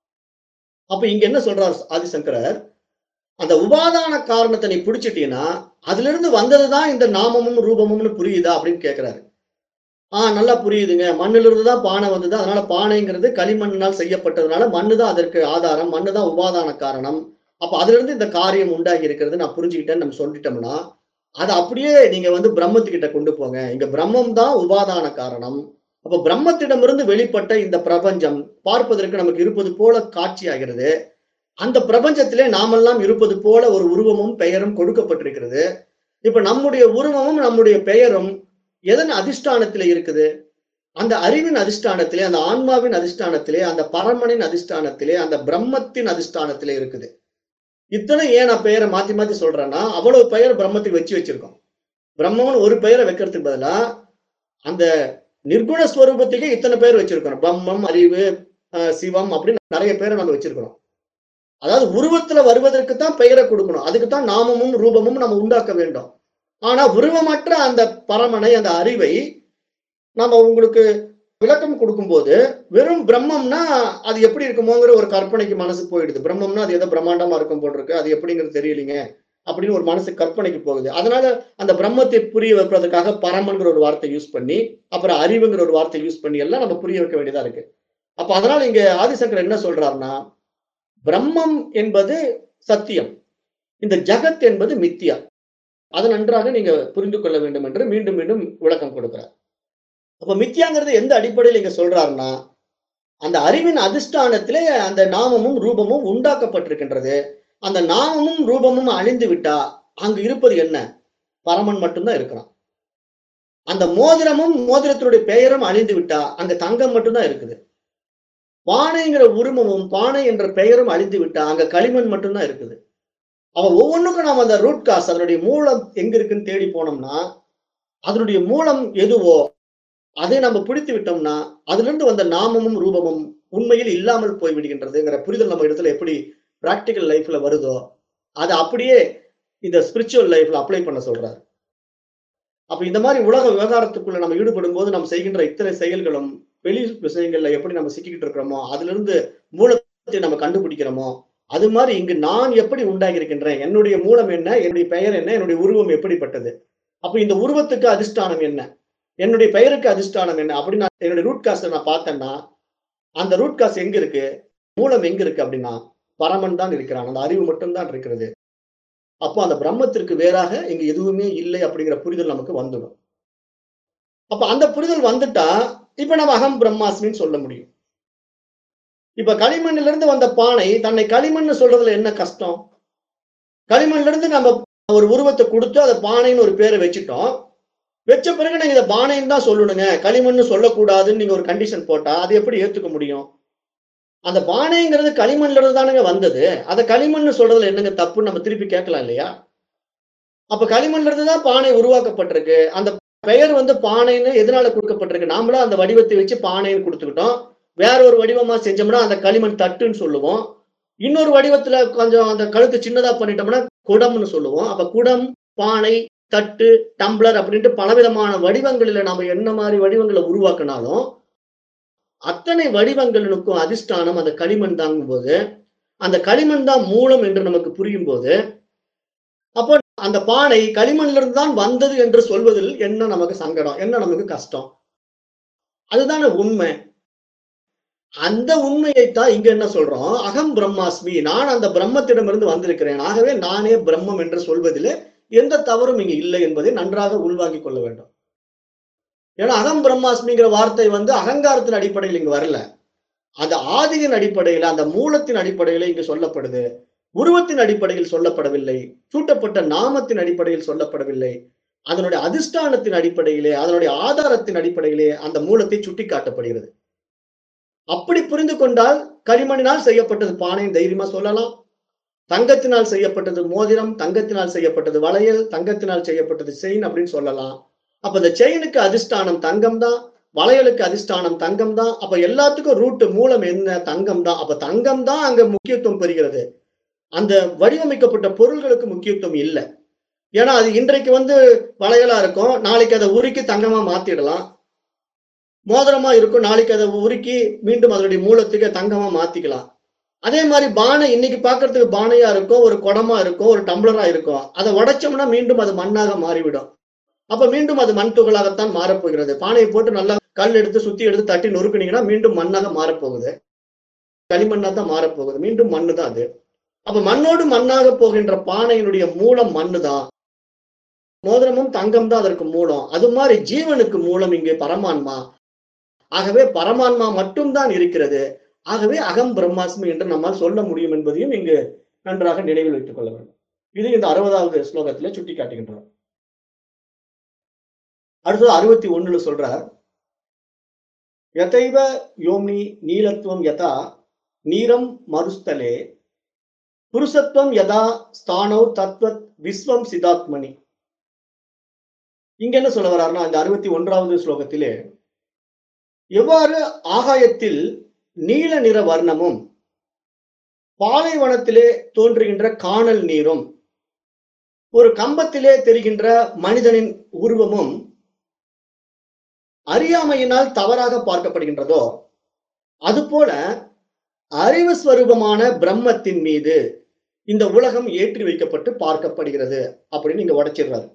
அப்ப இங்க என்ன சொல்றார் ஆதிசங்கரர் அந்த உபாதான காரணத்தை நீ பிடிச்சிட்டீங்கன்னா அதுல இருந்து வந்ததுதான் இந்த நாமமும் ரூபமும்னு புரியுதா அப்படின்னு கேக்குறாரு ஆஹ் நல்லா புரியுதுங்க மண்ணில இருந்து தான் பானை வந்தது அதனால பானைங்கிறது களிமண்ணால் செய்யப்பட்டதுனால மண்ணு தான் அதற்கு ஆதாரம் மண்ணு தான் உபாதான காரணம் அப்ப அதுல இருந்து இந்த காரியம் உண்டாகி இருக்கிறது நான் புரிஞ்சுக்கிட்டேன்னு நம்ம சொல்லிட்டோம்னா அதை அப்படியே நீங்க வந்து பிரம்மத்துக்கிட்ட கொண்டு போங்க இங்க பிரம்மம் தான் உபாதான காரணம் அப்ப பிரம்மத்திடமிருந்து வெளிப்பட்ட இந்த பிரபஞ்சம் பார்ப்பதற்கு நமக்கு இருப்பது போல காட்சி ஆகிறது அந்த பிரபஞ்சத்திலே நாமெல்லாம் இருப்பது போல ஒரு உருவமும் பெயரும் கொடுக்கப்பட்டிருக்கிறது இப்ப நம்முடைய உருவமும் நம்முடைய பெயரும் எதன் அதிஷ்டானத்திலே இருக்குது அந்த அறிவின் அதிஷ்டானத்திலே அந்த ஆன்மாவின் அதிஷ்டானத்திலே அந்த பரமனின் அதிஷ்டானத்திலே அந்த பிரம்மத்தின் அதிஷ்டானத்திலே இருக்குது இத்தனை ஏன் நான் பெயரை மாத்தி மாத்தி சொல்றேன்னா அவ்வளவு பெயர் பிரம்மத்துக்கு வச்சு வச்சிருக்கோம் பிரம்மம்னு ஒரு பெயரை வைக்கிறதுக்கு பதிலா அந்த நிர்குண ஸ்வரூபத்துக்கு இத்தனை பேர் வச்சிருக்கிறோம் பிரம்மம் அறிவு அஹ், சிவம் அப்படின்னு நிறைய பேரை நம்ம வச்சிருக்கிறோம் அதாவது உருவத்துல வருவதற்கு தான் பெயரை கொடுக்கணும் அதுக்கு தான் நாமமும் ரூபமும் நம்ம உண்டாக்க வேண்டும் ஆனா உருவமற்ற அந்த பரமனை அந்த அறிவை நம்ம உங்களுக்கு விளக்கம் கொடுக்கும்போது வெறும் பிரம்மம்னா அது எப்படி இருக்குமோங்கிற ஒரு கற்பனைக்கு மனசு போயிடுது பிரம்மம்னா அது ஏதோ பிரம்மாண்டமா இருக்கும் போல் இருக்கு அது எப்படிங்கிறது தெரியலீங்க அப்படின்னு ஒரு மனசு கற்பனைக்கு போகுது அதனால அந்த பிரம்மத்தை புரிய வைப்பதற்காக பரமன்கிற ஒரு வார்த்தை யூஸ் பண்ணி அப்புறம் அறிவுங்கிற ஒரு வார்த்தை யூஸ் பண்ணி எல்லாம் நம்ம புரிய வைக்க வேண்டியதா இருக்கு அப்ப அதனால இங்க ஆதிசங்கர் என்ன சொல்றாருன்னா பிரம்மம் என்பது சத்தியம் இந்த ஜகத் என்பது மித்தியா அது நன்றாக நீங்க புரிந்து கொள்ள வேண்டும் என்று மீண்டும் மீண்டும் விளக்கம் கொடுக்கிறார் அப்ப மித்தியாங்கிறது எந்த அடிப்படையில் இங்க சொல்றாருன்னா அந்த அறிவின் அதிஷ்டானத்திலே அந்த நாமமும் ரூபமும் உண்டாக்கப்பட்டிருக்கின்றது அந்த நாமமும் ரூபமும் அழிந்து விட்டா அங்கு இருப்பது என்ன பரமன் மட்டும்தான் இருக்கிறான் அந்த மோதிரமும் மோதிரத்தினுடைய பெயரும் அழிந்து விட்டா அங்க தங்கம் மட்டும்தான் இருக்குது பானைங்கிற உருவமும் பானை என்ற பெயரும் அழிந்து விட்டா அங்க களிமண் மட்டும்தான் இருக்குது அவன் ஒவ்வொன்றுக்கும் நாம அந்த ரூட் காஸ் அதனுடைய மூலம் எங்க இருக்குன்னு தேடி போனோம்னா அதனுடைய மூலம் எதுவோ அதை நம்ம பிடித்து விட்டோம்னா அதுல இருந்து வந்த நாமமும் ரூபமும் உண்மையில் இல்லாமல் போய் விடுகின்றதுங்கிற புரிதல் நம்ம இடத்துல எப்படி பிராக்டிக்கல் லைஃப்ல வருதோ அதை அப்படியே இந்த ஸ்பிரிச்சுவல் லைஃப்ல அப்ளை பண்ண சொல்றாரு அப்ப இந்த மாதிரி உலக விவகாரத்துக்குள்ள நம்ம ஈடுபடும் போது நம்ம செய்கின்ற இத்தனை செயல்களும் வெளி விஷயங்கள்ல எப்படி நம்ம சிக்கிக்கிட்டு இருக்கிறோமோ அதுல இருந்து மூலத்தை நம்ம கண்டுபிடிக்கிறோமோ அது மாதிரி இங்கு நான் எப்படி உண்டாகி இருக்கின்றேன் என்னுடைய மூலம் என்ன என்னுடைய பெயர் என்ன என்னுடைய உருவம் எப்படிப்பட்டது அப்ப இந்த உருவத்துக்கு அதிஷ்டானம் என்ன என்னுடைய பெயருக்கு அதிஷ்டானம் என்ன அப்படின்னு நான் என்னுடைய ரூட் காஸ்ட் நான் பார்த்தேன்னா அந்த ரூட் காஸ்ட் எங்க இருக்கு மூலம் எங்க இருக்கு அப்படின்னா பரமன் தான் இருக்கிறான் அந்த அறிவு மட்டும்தான் இருக்கிறது அப்போ அந்த பிரம்மத்திற்கு வேறாக இங்க எதுவுமே இல்லை அப்படிங்கிற புரிதல் நமக்கு வந்துடும் அப்ப அந்த புரிதல் வந்துட்டா இப்ப நம்ம அகம் பிரம்மாஸ்மின்னு சொல்ல முடியும் இப்ப களிமண்ணில இருந்து வந்த பானை தன்னை களிமண் சொல்றதுல என்ன கஷ்டம் களிமண்ல இருந்து நம்ம ஒரு உருவத்தை கொடுத்து அதை பானைன்னு ஒரு பேரை வச்சுட்டோம் வச்ச பிறகு நீங்க இதை பானைன்னு தான் சொல்லணுங்க களிமண்ணு சொல்லக்கூடாதுன்னு நீங்க ஒரு கண்டிஷன் போட்டா அது எப்படி ஏத்துக்க முடியும் அந்த பானைங்கிறது களிமண்ல இருந்து தானுங்க வந்தது அதை களிமண்ணு சொல்றதுல என்னங்க தப்புன்னு நம்ம திருப்பி கேட்கலாம் இல்லையா அப்ப களிமண்ல இருந்து தான் பானை உருவாக்கப்பட்டிருக்கு அந்த பெயர் வந்து பானைன்னு எதனால கொடுக்கப்பட்டிருக்கு நாமளும் அந்த வடிவத்தை வச்சு பானைன்னு கொடுத்துக்கிட்டோம் வேற ஒரு வடிவமா செஞ்சோம்னா அந்த களிமண் தட்டுன்னு சொல்லுவோம் இன்னொரு வடிவத்துல கொஞ்சம் அந்த கழுத்து சின்னதா பண்ணிட்டோம்னா குடம்னு சொல்லுவோம் அப்ப குடம் பானை தட்டு டம்ளர் அப்படின்ட்டு பலவிதமான வடிவங்களில நாம என்ன மாதிரி வடிவங்களை உருவாக்கினாலும் அத்தனை வடிவங்களுக்கும் அதிஷ்டானம் அந்த களிமண் தாங்கும் போது அந்த களிமண் தான் மூலம் என்று நமக்கு புரியும் போது அப்போ அந்த பானை களிமண்ல இருந்து தான் வந்தது என்று சொல்வதில் என்ன நமக்கு சங்கடம் என்ன நமக்கு கஷ்டம் அதுதானே உண்மை அந்த உண்மையைத்தான் இங்க என்ன சொல்றோம் அகம் பிரம்மாஸ்மி நான் அந்த பிரம்மத்திடமிருந்து வந்திருக்கிறேன் ஆகவே நானே பிரம்மம் என்று சொல்வதிலே எந்த தவறும் இங்க இல்லை என்பதை நன்றாக உள்வாங்கிக் கொள்ள வேண்டும் ஏன்னா அகம் பிரம்மாஸ்மிங்கிற வார்த்தை வந்து அகங்காரத்தின் அடிப்படையில் இங்க வரல அந்த ஆதியின் அடிப்படையில அந்த மூலத்தின் அடிப்படையில இங்கு சொல்லப்படுது உருவத்தின் அடிப்படையில் சொல்லப்படவில்லை சூட்டப்பட்ட நாமத்தின் அடிப்படையில் சொல்லப்படவில்லை அதனுடைய அதிஷ்டானத்தின் அடிப்படையிலே அதனுடைய ஆதாரத்தின் அடிப்படையிலே அந்த மூலத்தை சுட்டி காட்டப்படுகிறது அப்படி புரிந்து கொண்டால் களிமண்ணினால் செய்யப்பட்டது பானைன்னு தைரியமா சொல்லலாம் தங்கத்தினால் செய்யப்பட்டது மோதிரம் தங்கத்தினால் செய்யப்பட்டது வளையல் தங்கத்தினால் செய்யப்பட்டது செயின் அப்படின்னு சொல்லலாம் அப்ப இந்த செயினுக்கு அதிஷ்டானம் தங்கம் தான் வளையலுக்கு அதிஷ்டானம் தங்கம் தான் அப்ப எல்லாத்துக்கும் ரூட் மூலம் என்ன தங்கம் தான் அப்ப தங்கம் தான் அங்க முக்கியத்துவம் பெறுகிறது அந்த வடிவமைக்கப்பட்ட பொருள்களுக்கு முக்கியத்துவம் இல்லை ஏன்னா அது இன்றைக்கு வந்து வளையலா இருக்கும் நாளைக்கு அதை உருக்கி தங்கமா மாத்திடலாம் மோதிரமா இருக்கும் நாளைக்கு அதை உருக்கி மீண்டும் அதனுடைய மூலத்துக்கு தங்கமா மாத்திக்கலாம் அதே மாதிரி பானை இன்னைக்கு பார்க்கிறதுக்கு பானையா இருக்கும் ஒரு குடமா இருக்கும் ஒரு டம்ளரா இருக்கும் அதை உடைச்சோம்னா மீண்டும் அது மண்ணாக மாறிவிடும் அப்ப மீண்டும் அது மண் துகளாகத்தான் மாறப்போகிறது பானையை போட்டு நல்லா கல் எடுத்து சுத்தி எடுத்து தட்டி நொறுக்குனீங்கன்னா மீண்டும் மண்ணாக மாறப்போகுது களிமண்ணா தான் மாறப்போகுது மீண்டும் மண்ணு தான் அது அப்ப மண்ணோடு மண்ணாக போகின்ற பானையினுடைய மூலம் மண்ணு தான் மோதிரமும் தங்கம் தான் அதற்கு மூலம் அது மாதிரி ஜீவனுக்கு மூலம் இங்கே பரமான்மா ஆகவே பரமான்மா மட்டும்தான் இருக்கிறது ஆகவே அகம் பிரம்மாஸ்மி என்று நம்மால் சொல்ல முடியும் என்பதையும் இங்கு நன்றாக நினைவில் வைத்துக் கொள்ள வேண்டும் இது இந்த அறுபதாவது ஸ்லோகத்திலே சுட்டி காட்டுகின்றோம் அடுத்தது அறுபத்தி ஒண்ணுல சொல்றார் யதைவ யோம்னி நீலத்துவம் யதா நீரம் மருஸ்தலே புருஷத்துவம் யதா ஸ்தானோ தத்வத் விஸ்வம் சிதாத்மனி இங்க என்ன சொல்ல வர்றாருன்னா இந்த அறுபத்தி ஒன்றாவது ஸ்லோகத்திலே எவ்வாறு ஆகாயத்தில் நீல நிற வர்ணமும் பாலைவனத்திலே தோன்றுகின்ற காணல் நீரும் ஒரு கம்பத்திலே தெரிகின்ற மனிதனின் உருவமும் அறியாமையினால் தவறாக பார்க்கப்படுகின்றதோ அதுபோல அறிவு ஸ்வரூபமான பிரம்மத்தின் மீது இந்த உலகம் ஏற்றி வைக்கப்பட்டு பார்க்கப்படுகிறது அப்படின்னு இங்க உடைச்சிடுறாரு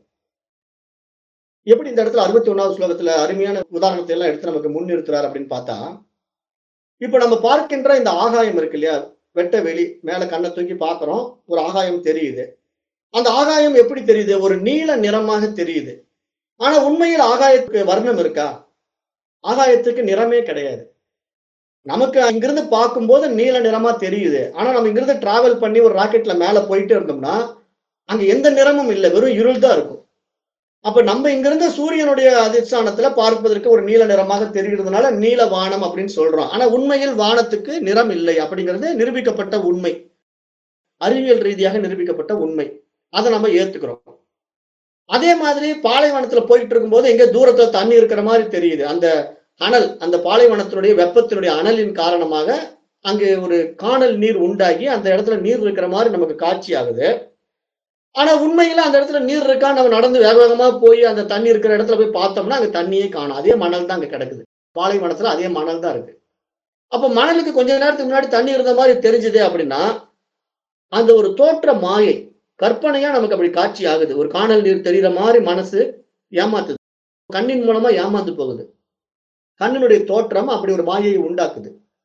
எப்படி இந்த இடத்துல அறுபத்தி ஒன்னாவது ஸ்லோகத்துல அருமையான உதாரணத்தை எல்லாம் எடுத்து நமக்கு முன்னிறுத்துறாரு அப்படின்னு பார்த்தா இப்ப நம்ம பார்க்கின்ற இந்த ஆகாயம் இருக்கு இல்லையா வெட்ட வெளி மேல கண்ணை தூக்கி பார்க்கிறோம் ஒரு ஆகாயம் தெரியுது அந்த ஆகாயம் எப்படி தெரியுது ஒரு நீல நிறமாக தெரியுது ஆனா உண்மையில் ஆகாயத்துக்கு வர்ணம் இருக்கா ஆகாயத்துக்கு நிறமே கிடையாது நமக்கு அங்கிருந்து பார்க்கும்போது நீல நிறமா தெரியுது ஆனா நம்ம இங்கிருந்து டிராவல் பண்ணி ஒரு ராக்கெட்ல மேல போயிட்டு இருந்தோம்னா அங்க எந்த நிறமும் இல்லை வெறும் இருள் தான் இருக்கும் அப்ப நம்ம இங்கிருந்து சூரியனுடைய அதிஷ்டானத்துல பார்ப்பதற்கு ஒரு நீல நிறமாக தெரிகிறதுனால நீல வானம் அப்படின்னு சொல்றோம் ஆனா உண்மையில் வானத்துக்கு நிறம் இல்லை அப்படிங்கிறது நிரூபிக்கப்பட்ட உண்மை அறிவியல் ரீதியாக நிரூபிக்கப்பட்ட உண்மை அதை நம்ம ஏத்துக்கிறோம் அதே மாதிரி பாலைவனத்துல போயிட்டு இருக்கும்போது எங்க தூரத்துல தண்ணி இருக்கிற மாதிரி தெரியுது அந்த அனல் அந்த பாலைவனத்தினுடைய வெப்பத்தினுடைய அனலின் காரணமாக அங்கு ஒரு காணல் நீர் உண்டாகி அந்த இடத்துல நீர் இருக்கிற மாதிரி நமக்கு காட்சி ஆகுது ஆனா உண்மையில அந்த இடத்துல நீர் இருக்கா நம்ம நடந்து வேக வேகமா போய் அந்த தண்ணி இருக்கிற இடத்துல போய் பார்த்தோம்னா அங்க தண்ணியே காணும் அதே மணல் தான் அங்க கிடக்குது பாலைவனத்துல அதே மணல் தான் இருக்கு அப்ப மணலுக்கு கொஞ்ச நேரத்துக்கு முன்னாடி தண்ணி இருந்த மாதிரி தெரிஞ்சுது அப்படின்னா அந்த ஒரு தோற்ற மாயை கற்பனையா நமக்கு அப்படி காட்சி ஆகுது ஒரு காணல் நீர் தெரிகிற மாதிரி மனசு ஏமாத்துது கண்ணின் மூலமா ஏமாந்து போகுது கண்ணினுடைய தோற்றம் அப்படி ஒரு மாயையை உண்டாக்குது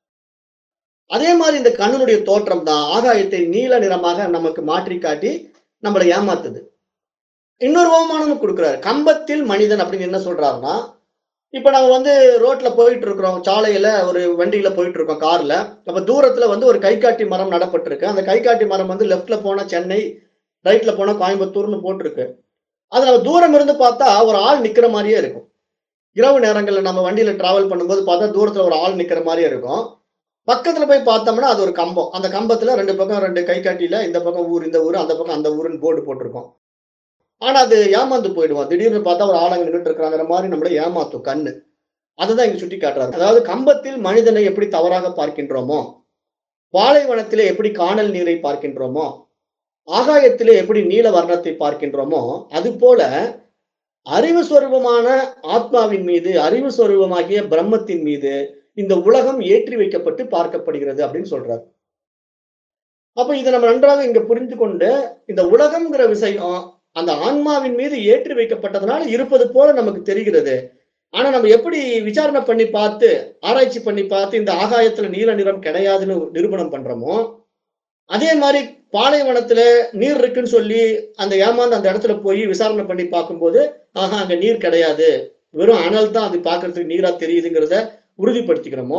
அதே மாதிரி இந்த கண்ணினுடைய தோற்றம் தான் ஆகாயத்தை நீல நிறமாக நமக்கு மாற்றி காட்டி நம்மளை ஏமாத்துது இன்னொரு அவமானமும் கொடுக்குறாரு கம்பத்தில் மனிதன் அப்படின்னு என்ன சொல்றாருன்னா இப்ப நம்ம வந்து ரோட்ல போயிட்டு இருக்கிறோம் சாலையில ஒரு வண்டியில போயிட்டு இருக்கோம் கார்ல அப்ப தூரத்துல வந்து ஒரு கைகாட்டி மரம் நடப்பட்டிருக்கு அந்த கைகாட்டி மரம் வந்து லெஃப்ட்ல போனா சென்னை ரைட்ல போனா கோயம்புத்தூர்னு போட்டிருக்கு அது நம்ம தூரம் இருந்து பார்த்தா ஒரு ஆள் நிக்கிற மாதிரியே இருக்கும் இரவு நேரங்கள்ல நம்ம வண்டியில டிராவல் பண்ணும்போது பார்த்தா தூரத்துல ஒரு ஆள் நிக்கிற மாதிரியே இருக்கும் பக்கத்துல போய் பார்த்தோம்னா அது ஒரு கம்பம் அந்த கம்பத்துல ரெண்டு பக்கம் ரெண்டு கை காட்டியில இந்த பக்கம் ஊர் இந்த ஊர் அந்த பக்கம் அந்த ஊருன்னு போர்டு போட்டிருக்கோம் ஆனா அது ஏமாந்து போயிடுவோம் திடீர்னு பார்த்தா ஒரு ஆளங்க நின்றுட்டு இருக்கிறாங்கிற மாதிரி நம்மள ஏமாத்தும் கண்ணு அதுதான் இங்க சுட்டி காட்டுறாரு அதாவது கம்பத்தில் மனிதனை எப்படி தவறாக பார்க்கின்றோமோ பாலைவனத்திலே எப்படி காணல் நீரை பார்க்கின்றோமோ ஆகாயத்திலே எப்படி நீல வர்ணத்தை பார்க்கின்றோமோ அது போல அறிவு ஸ்வரூபமான ஆத்மாவின் மீது அறிவு ஸ்வரூபமாகிய பிரம்மத்தின் மீது இந்த உலகம் ஏற்றி வைக்கப்பட்டு பார்க்கப்படுகிறது அப்படின்னு சொல்றாரு அப்ப இதை நம்ம நன்றாக இங்க புரிந்து கொண்டு இந்த உலகம்ங்கிற விஷயம் அந்த ஆன்மாவின் மீது ஏற்றி வைக்கப்பட்டதுனால இருப்பது போல நமக்கு தெரிகிறது ஆனா நம்ம எப்படி விசாரணை பண்ணி பார்த்து ஆராய்ச்சி பண்ணி பார்த்து இந்த ஆகாயத்துல நீல நிறம் கிடையாதுன்னு நிரூபணம் பண்றோமோ அதே மாதிரி பாலைவனத்துல நீர் இருக்குன்னு சொல்லி அந்த ஏமாந்து அந்த இடத்துல போய் விசாரணை பண்ணி பார்க்கும்போது ஆஹா அங்க நீர் கிடையாது வெறும் அனல் தான் அது பார்க்கறதுக்கு நீரா தெரியுதுங்கிறத உறுதிப்படுத்திக்கிறோமோ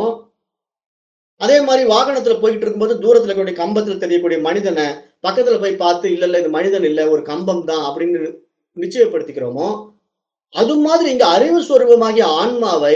அதே மாதிரி வாகனத்துல போயிட்டு இருக்கும்போது தூரத்துல இருக்கக்கூடிய கம்பத்துல தெரியக்கூடிய மனிதனை பக்கத்துல போய் பார்த்து இல்ல இல்ல இது மனிதன் இல்ல ஒரு கம்பம் தான் அப்படின்னு நிச்சயப்படுத்திக்கிறோமோ அது மாதிரி இங்க அறிவு ஸ்வரூபமாகிய ஆன்மாவை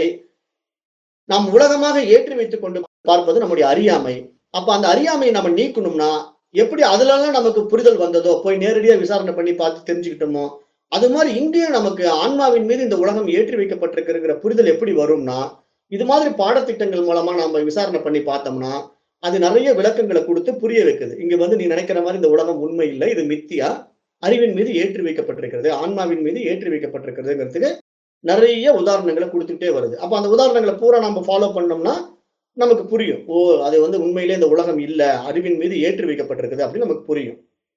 நாம் உலகமாக ஏற்றி வைத்துக் கொண்டு பார்ப்பது நம்முடைய அறியாமை அப்ப அந்த அறியாமையை நம்ம நீக்கணும்னா எப்படி அதுல எல்லாம் நமக்கு புரிதல் வந்ததோ போய் நேரடியா விசாரணை பண்ணி பார்த்து தெரிஞ்சுக்கிட்டோமோ அது மாதிரி இங்கேயும் நமக்கு ஆன்மாவின் மீது இந்த உலகம் ஏற்றி வைக்கப்பட்டிருக்கிற புரிதல் எப்படி வரும்னா இது மாதிரி பாடத்திட்டங்கள் மூலமா நம்ம விசாரணை பண்ணி பார்த்தோம்னா அது நிறைய விளக்கங்களை கொடுத்து புரிய வைக்குது இங்க வந்து நீ நினைக்கிற மாதிரி இந்த உலகம் உண்மை இல்லை இது மித்தியா அறிவின் மீது ஏற்றி வைக்கப்பட்டிருக்கிறது ஆன்மாவின் மீது ஏற்றி வைக்கப்பட்டிருக்கிறதுங்கிறதுக்கு நிறைய உதாரணங்களை கொடுத்துட்டே வருது அப்ப அந்த உதாரணங்களை பூரா நம்ம ஃபாலோ பண்ணோம்னா நமக்கு புரியும் ஓ அது வந்து உண்மையிலே இந்த உலகம் இல்ல அறிவின் மீது ஏற்றி வைக்கப்பட்டிருக்குது அப்படின்னு நமக்கு புரியும்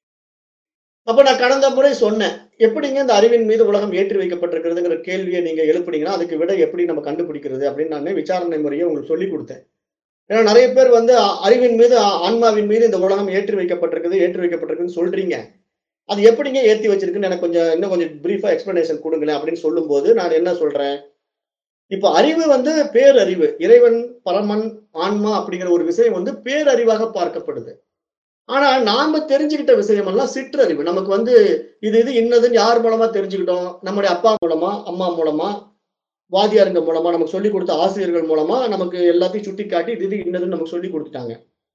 அப்ப நான் கடந்த முறை சொன்னேன் எப்படிங்க இந்த அறிவின் மீது உலகம் ஏற்றி வைக்கப்பட்டிருக்கிறதுங்கிற கேள்வியை நீங்க எழுப்புனீங்கன்னா அதுக்கு விட எப்படி நம்ம கண்டுபிடிக்கிறது அப்படின்னு நான் விசாரணை முறையை உங்களுக்கு சொல்லி கொடுத்தேன் ஏன்னா நிறைய பேர் வந்து அ- அறிவின் மீது ஆ- ஆன்மாவின் மீது இந்த உலகம் ஏற்றி வைக்கப்பட்டிருக்குது ஏற்றி வைக்கப்பட்டிருக்குன்னு சொல்றீங்க அது எப்படிங்க ஏத்தி வச்சிருக்குன்னு எனக்கு கொஞ்சம் இன்னும் கொஞ்சம் பிரீஃபா எக்ஸ்பிளனேஷன் கொடுங்களேன் அப்படின்னு சொல்லும்போது நான் என்ன சொல்றேன் இப்போ அறிவு வந்து பேரறிவு இறைவன் பரமன் ஆன்மா அப்படிங்கிற ஒரு விஷயம் வந்து பேரறிவாக பார்க்கப்படுது ஆனா நாம தெரிஞ்சுக்கிட்ட விஷயம் எல்லாம் சிற்றறிவு நமக்கு வந்து இது இது இன்னதுன்னு யார் மூலமா தெரிஞ்சுக்கிட்டோம் நம்முடைய அப்பா மூலமா அம்மா மூலமா வாதியாருங்க மூலமா நமக்கு சொல்லி கொடுத்த ஆசிரியர்கள் மூலமா நமக்கு எல்லாத்தையும் சுட்டி காட்டி இது இது இன்னதுன்னு நமக்கு சொல்லி கொடுத்துட்டாங்க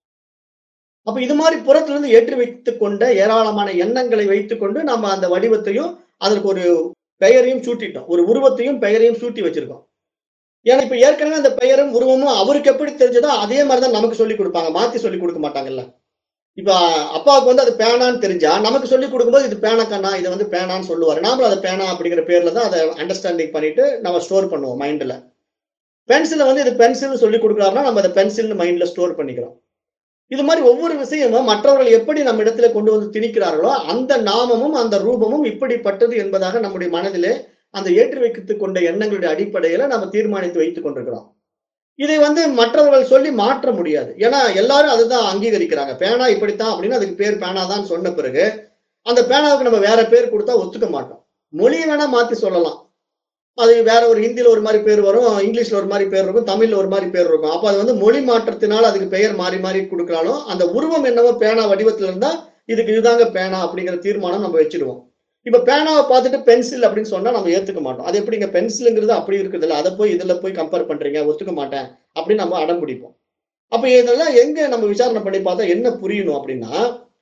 அப்ப இது மாதிரி புறத்துல இருந்து ஏற்றி வைத்துக் கொண்ட ஏராளமான எண்ணங்களை வைத்துக்கொண்டு நம்ம அந்த வடிவத்தையும் அதற்கு ஒரு பெயரையும் சூட்டிட்டோம் ஒரு உருவத்தையும் பெயரையும் சூட்டி வச்சிருக்கோம் ஏன்னா இப்ப ஏற்கனவே அந்த பெயரும் உருவமும் அவருக்கு எப்படி தெரிஞ்சதோ அதே மாதிரிதான் நமக்கு சொல்லி கொடுப்பாங்க மாத்தி சொல்லி கொடுக்க மாட்டாங்கல்ல இப்ப அப்பாவுக்கு வந்து அது பேனான்னு தெரிஞ்சா நமக்கு சொல்லி கொடுக்கும்போது இது பேனா கண்ணா இதை வந்து பேனான்னு சொல்லுவாரு நாமளும் அதை பேனா அப்படிங்கிற பேர்ல தான் அதை அண்டர்ஸ்டாண்டிங் பண்ணிட்டு நம்ம ஸ்டோர் பண்ணுவோம் மைண்ட்ல பென்சிலை வந்து இது பென்சில் சொல்லி கொடுக்குறாருன்னா நம்ம அதை பென்சில்னு மைண்ட்ல ஸ்டோர் பண்ணிக்கிறோம் இது மாதிரி ஒவ்வொரு விஷயமும் மற்றவர்கள் எப்படி நம்ம இடத்துல கொண்டு வந்து திணிக்கிறார்களோ அந்த நாமமும் அந்த ரூபமும் இப்படிப்பட்டது என்பதாக நம்முடைய மனதிலே அந்த ஏற்றி வைத்துக் கொண்ட எண்ணங்களுடைய அடிப்படையில நம்ம தீர்மானித்து வைத்துக் கொண்டிருக்கிறோம் இதை வந்து மற்றவர்கள் சொல்லி மாற்ற முடியாது ஏன்னா எல்லாரும் அதுதான் அங்கீகரிக்கிறாங்க பேனா இப்படித்தான் அப்படின்னு அதுக்கு பேர் பேனா தான் சொன்ன பிறகு அந்த பேனாவுக்கு நம்ம வேற பேர் கொடுத்தா ஒத்துக்க மாட்டோம் மொழியை வேணா மாத்தி சொல்லலாம் அது வேற ஒரு ஹிந்தில ஒரு மாதிரி பேர் வரும் இங்கிலீஷ்ல ஒரு மாதிரி பேர் இருக்கும் தமிழ்ல ஒரு மாதிரி பேர் இருக்கும் அப்ப அது வந்து மொழி மாற்றத்தினால அதுக்கு பெயர் மாறி மாறி கொடுக்கலாலும் அந்த உருவம் என்னவோ பேனா வடிவத்துல இருந்தா இதுக்கு இதுதாங்க பேனா அப்படிங்கிற தீர்மானம் நம்ம வச்சிடுவோம் இப்ப பேனாவை பார்த்துட்டு பென்சில் அப்படின்னு சொன்னா நம்ம ஏத்துக்க மாட்டோம் அது எப்படிங்க பென்சிலுங்கிறது அப்படி இருக்குது இல்ல அதை போய் இதுல போய் கம்பேர் பண்றீங்க ஒத்துக்க மாட்டேன் அப்படின்னு நம்ம அடம் பிடிப்போம் அப்ப இதெல்லாம் எங்க நம்ம விசாரணை பண்ணி பார்த்தா என்ன புரியணும் அப்படின்னா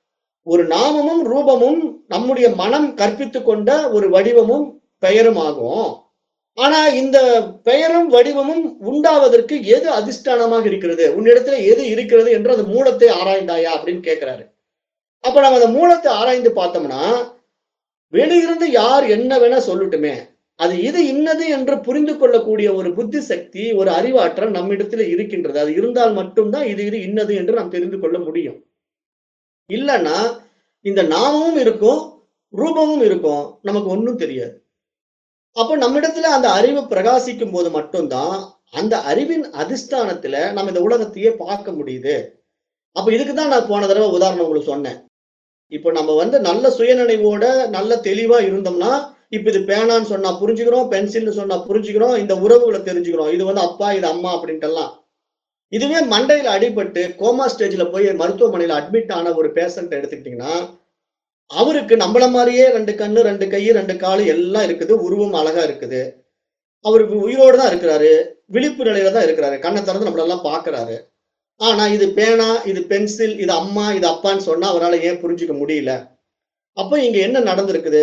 ஒரு நாமமும் ரூபமும் நம்முடைய மனம் கற்பித்து கொண்ட ஒரு வடிவமும் பெயரும் ஆகும் ஆனா இந்த பெயரும் வடிவமும் உண்டாவதற்கு எது அதிஷ்டானமாக இருக்கிறது உன்னிடத்துல எது இருக்கிறது என்று அந்த மூலத்தை ஆராய்ந்தாயா அப்படின்னு கேட்கிறாரு அப்ப நம்ம அந்த மூலத்தை ஆராய்ந்து பார்த்தோம்னா வெளியிருந்து யார் என்ன வேணா சொல்லட்டுமே அது இது இன்னது என்று புரிந்து கொள்ளக்கூடிய ஒரு புத்தி சக்தி ஒரு அறிவாற்றல் நம்மிடத்துல இருக்கின்றது அது இருந்தால் மட்டும்தான் இது இது இன்னது என்று நாம் தெரிந்து கொள்ள முடியும் இல்லைன்னா இந்த நாமமும் இருக்கும் ரூபமும் இருக்கும் நமக்கு ஒன்றும் தெரியாது அப்போ நம்மிடத்துல அந்த அறிவு பிரகாசிக்கும் போது மட்டும்தான் அந்த அறிவின் அதிஷ்டானத்துல நம்ம இந்த உலகத்தையே பார்க்க முடியுது அப்ப இதுக்கு தான் நான் போன தடவை உதாரணம் உங்களுக்கு சொன்னேன் இப்போ நம்ம வந்து நல்ல சுயநினைவோட நல்ல தெளிவா இருந்தோம்னா இப்ப இது பேனான்னு சொன்னா புரிஞ்சுக்கிறோம் பென்சில்னு சொன்னா புரிஞ்சுக்கிறோம் இந்த உறவுகளை தெரிஞ்சுக்கிறோம் இது வந்து அப்பா இது அம்மா அப்படின்ட்டு எல்லாம் இதுவே மண்டையில அடிபட்டு கோமா ஸ்டேஜ்ல போய் மருத்துவமனையில அட்மிட் ஆன ஒரு பேஷண்ட் எடுத்துக்கிட்டீங்கன்னா அவருக்கு நம்மள மாதிரியே ரெண்டு கண்ணு ரெண்டு கை ரெண்டு காலு எல்லாம் இருக்குது உருவம் அழகா இருக்குது அவருக்கு உயிரோடு தான் இருக்கிறாரு விழிப்பு நிலையில தான் இருக்கிறாரு கண்ணை திறந்து நம்மளெல்லாம் பாக்குறாரு ஆனா இது பேனா இது பென்சில் இது அம்மா இது அப்பான்னு சொன்னா அவரால் ஏன் புரிஞ்சுக்க முடியல அப்போ இங்க என்ன நடந்திருக்குது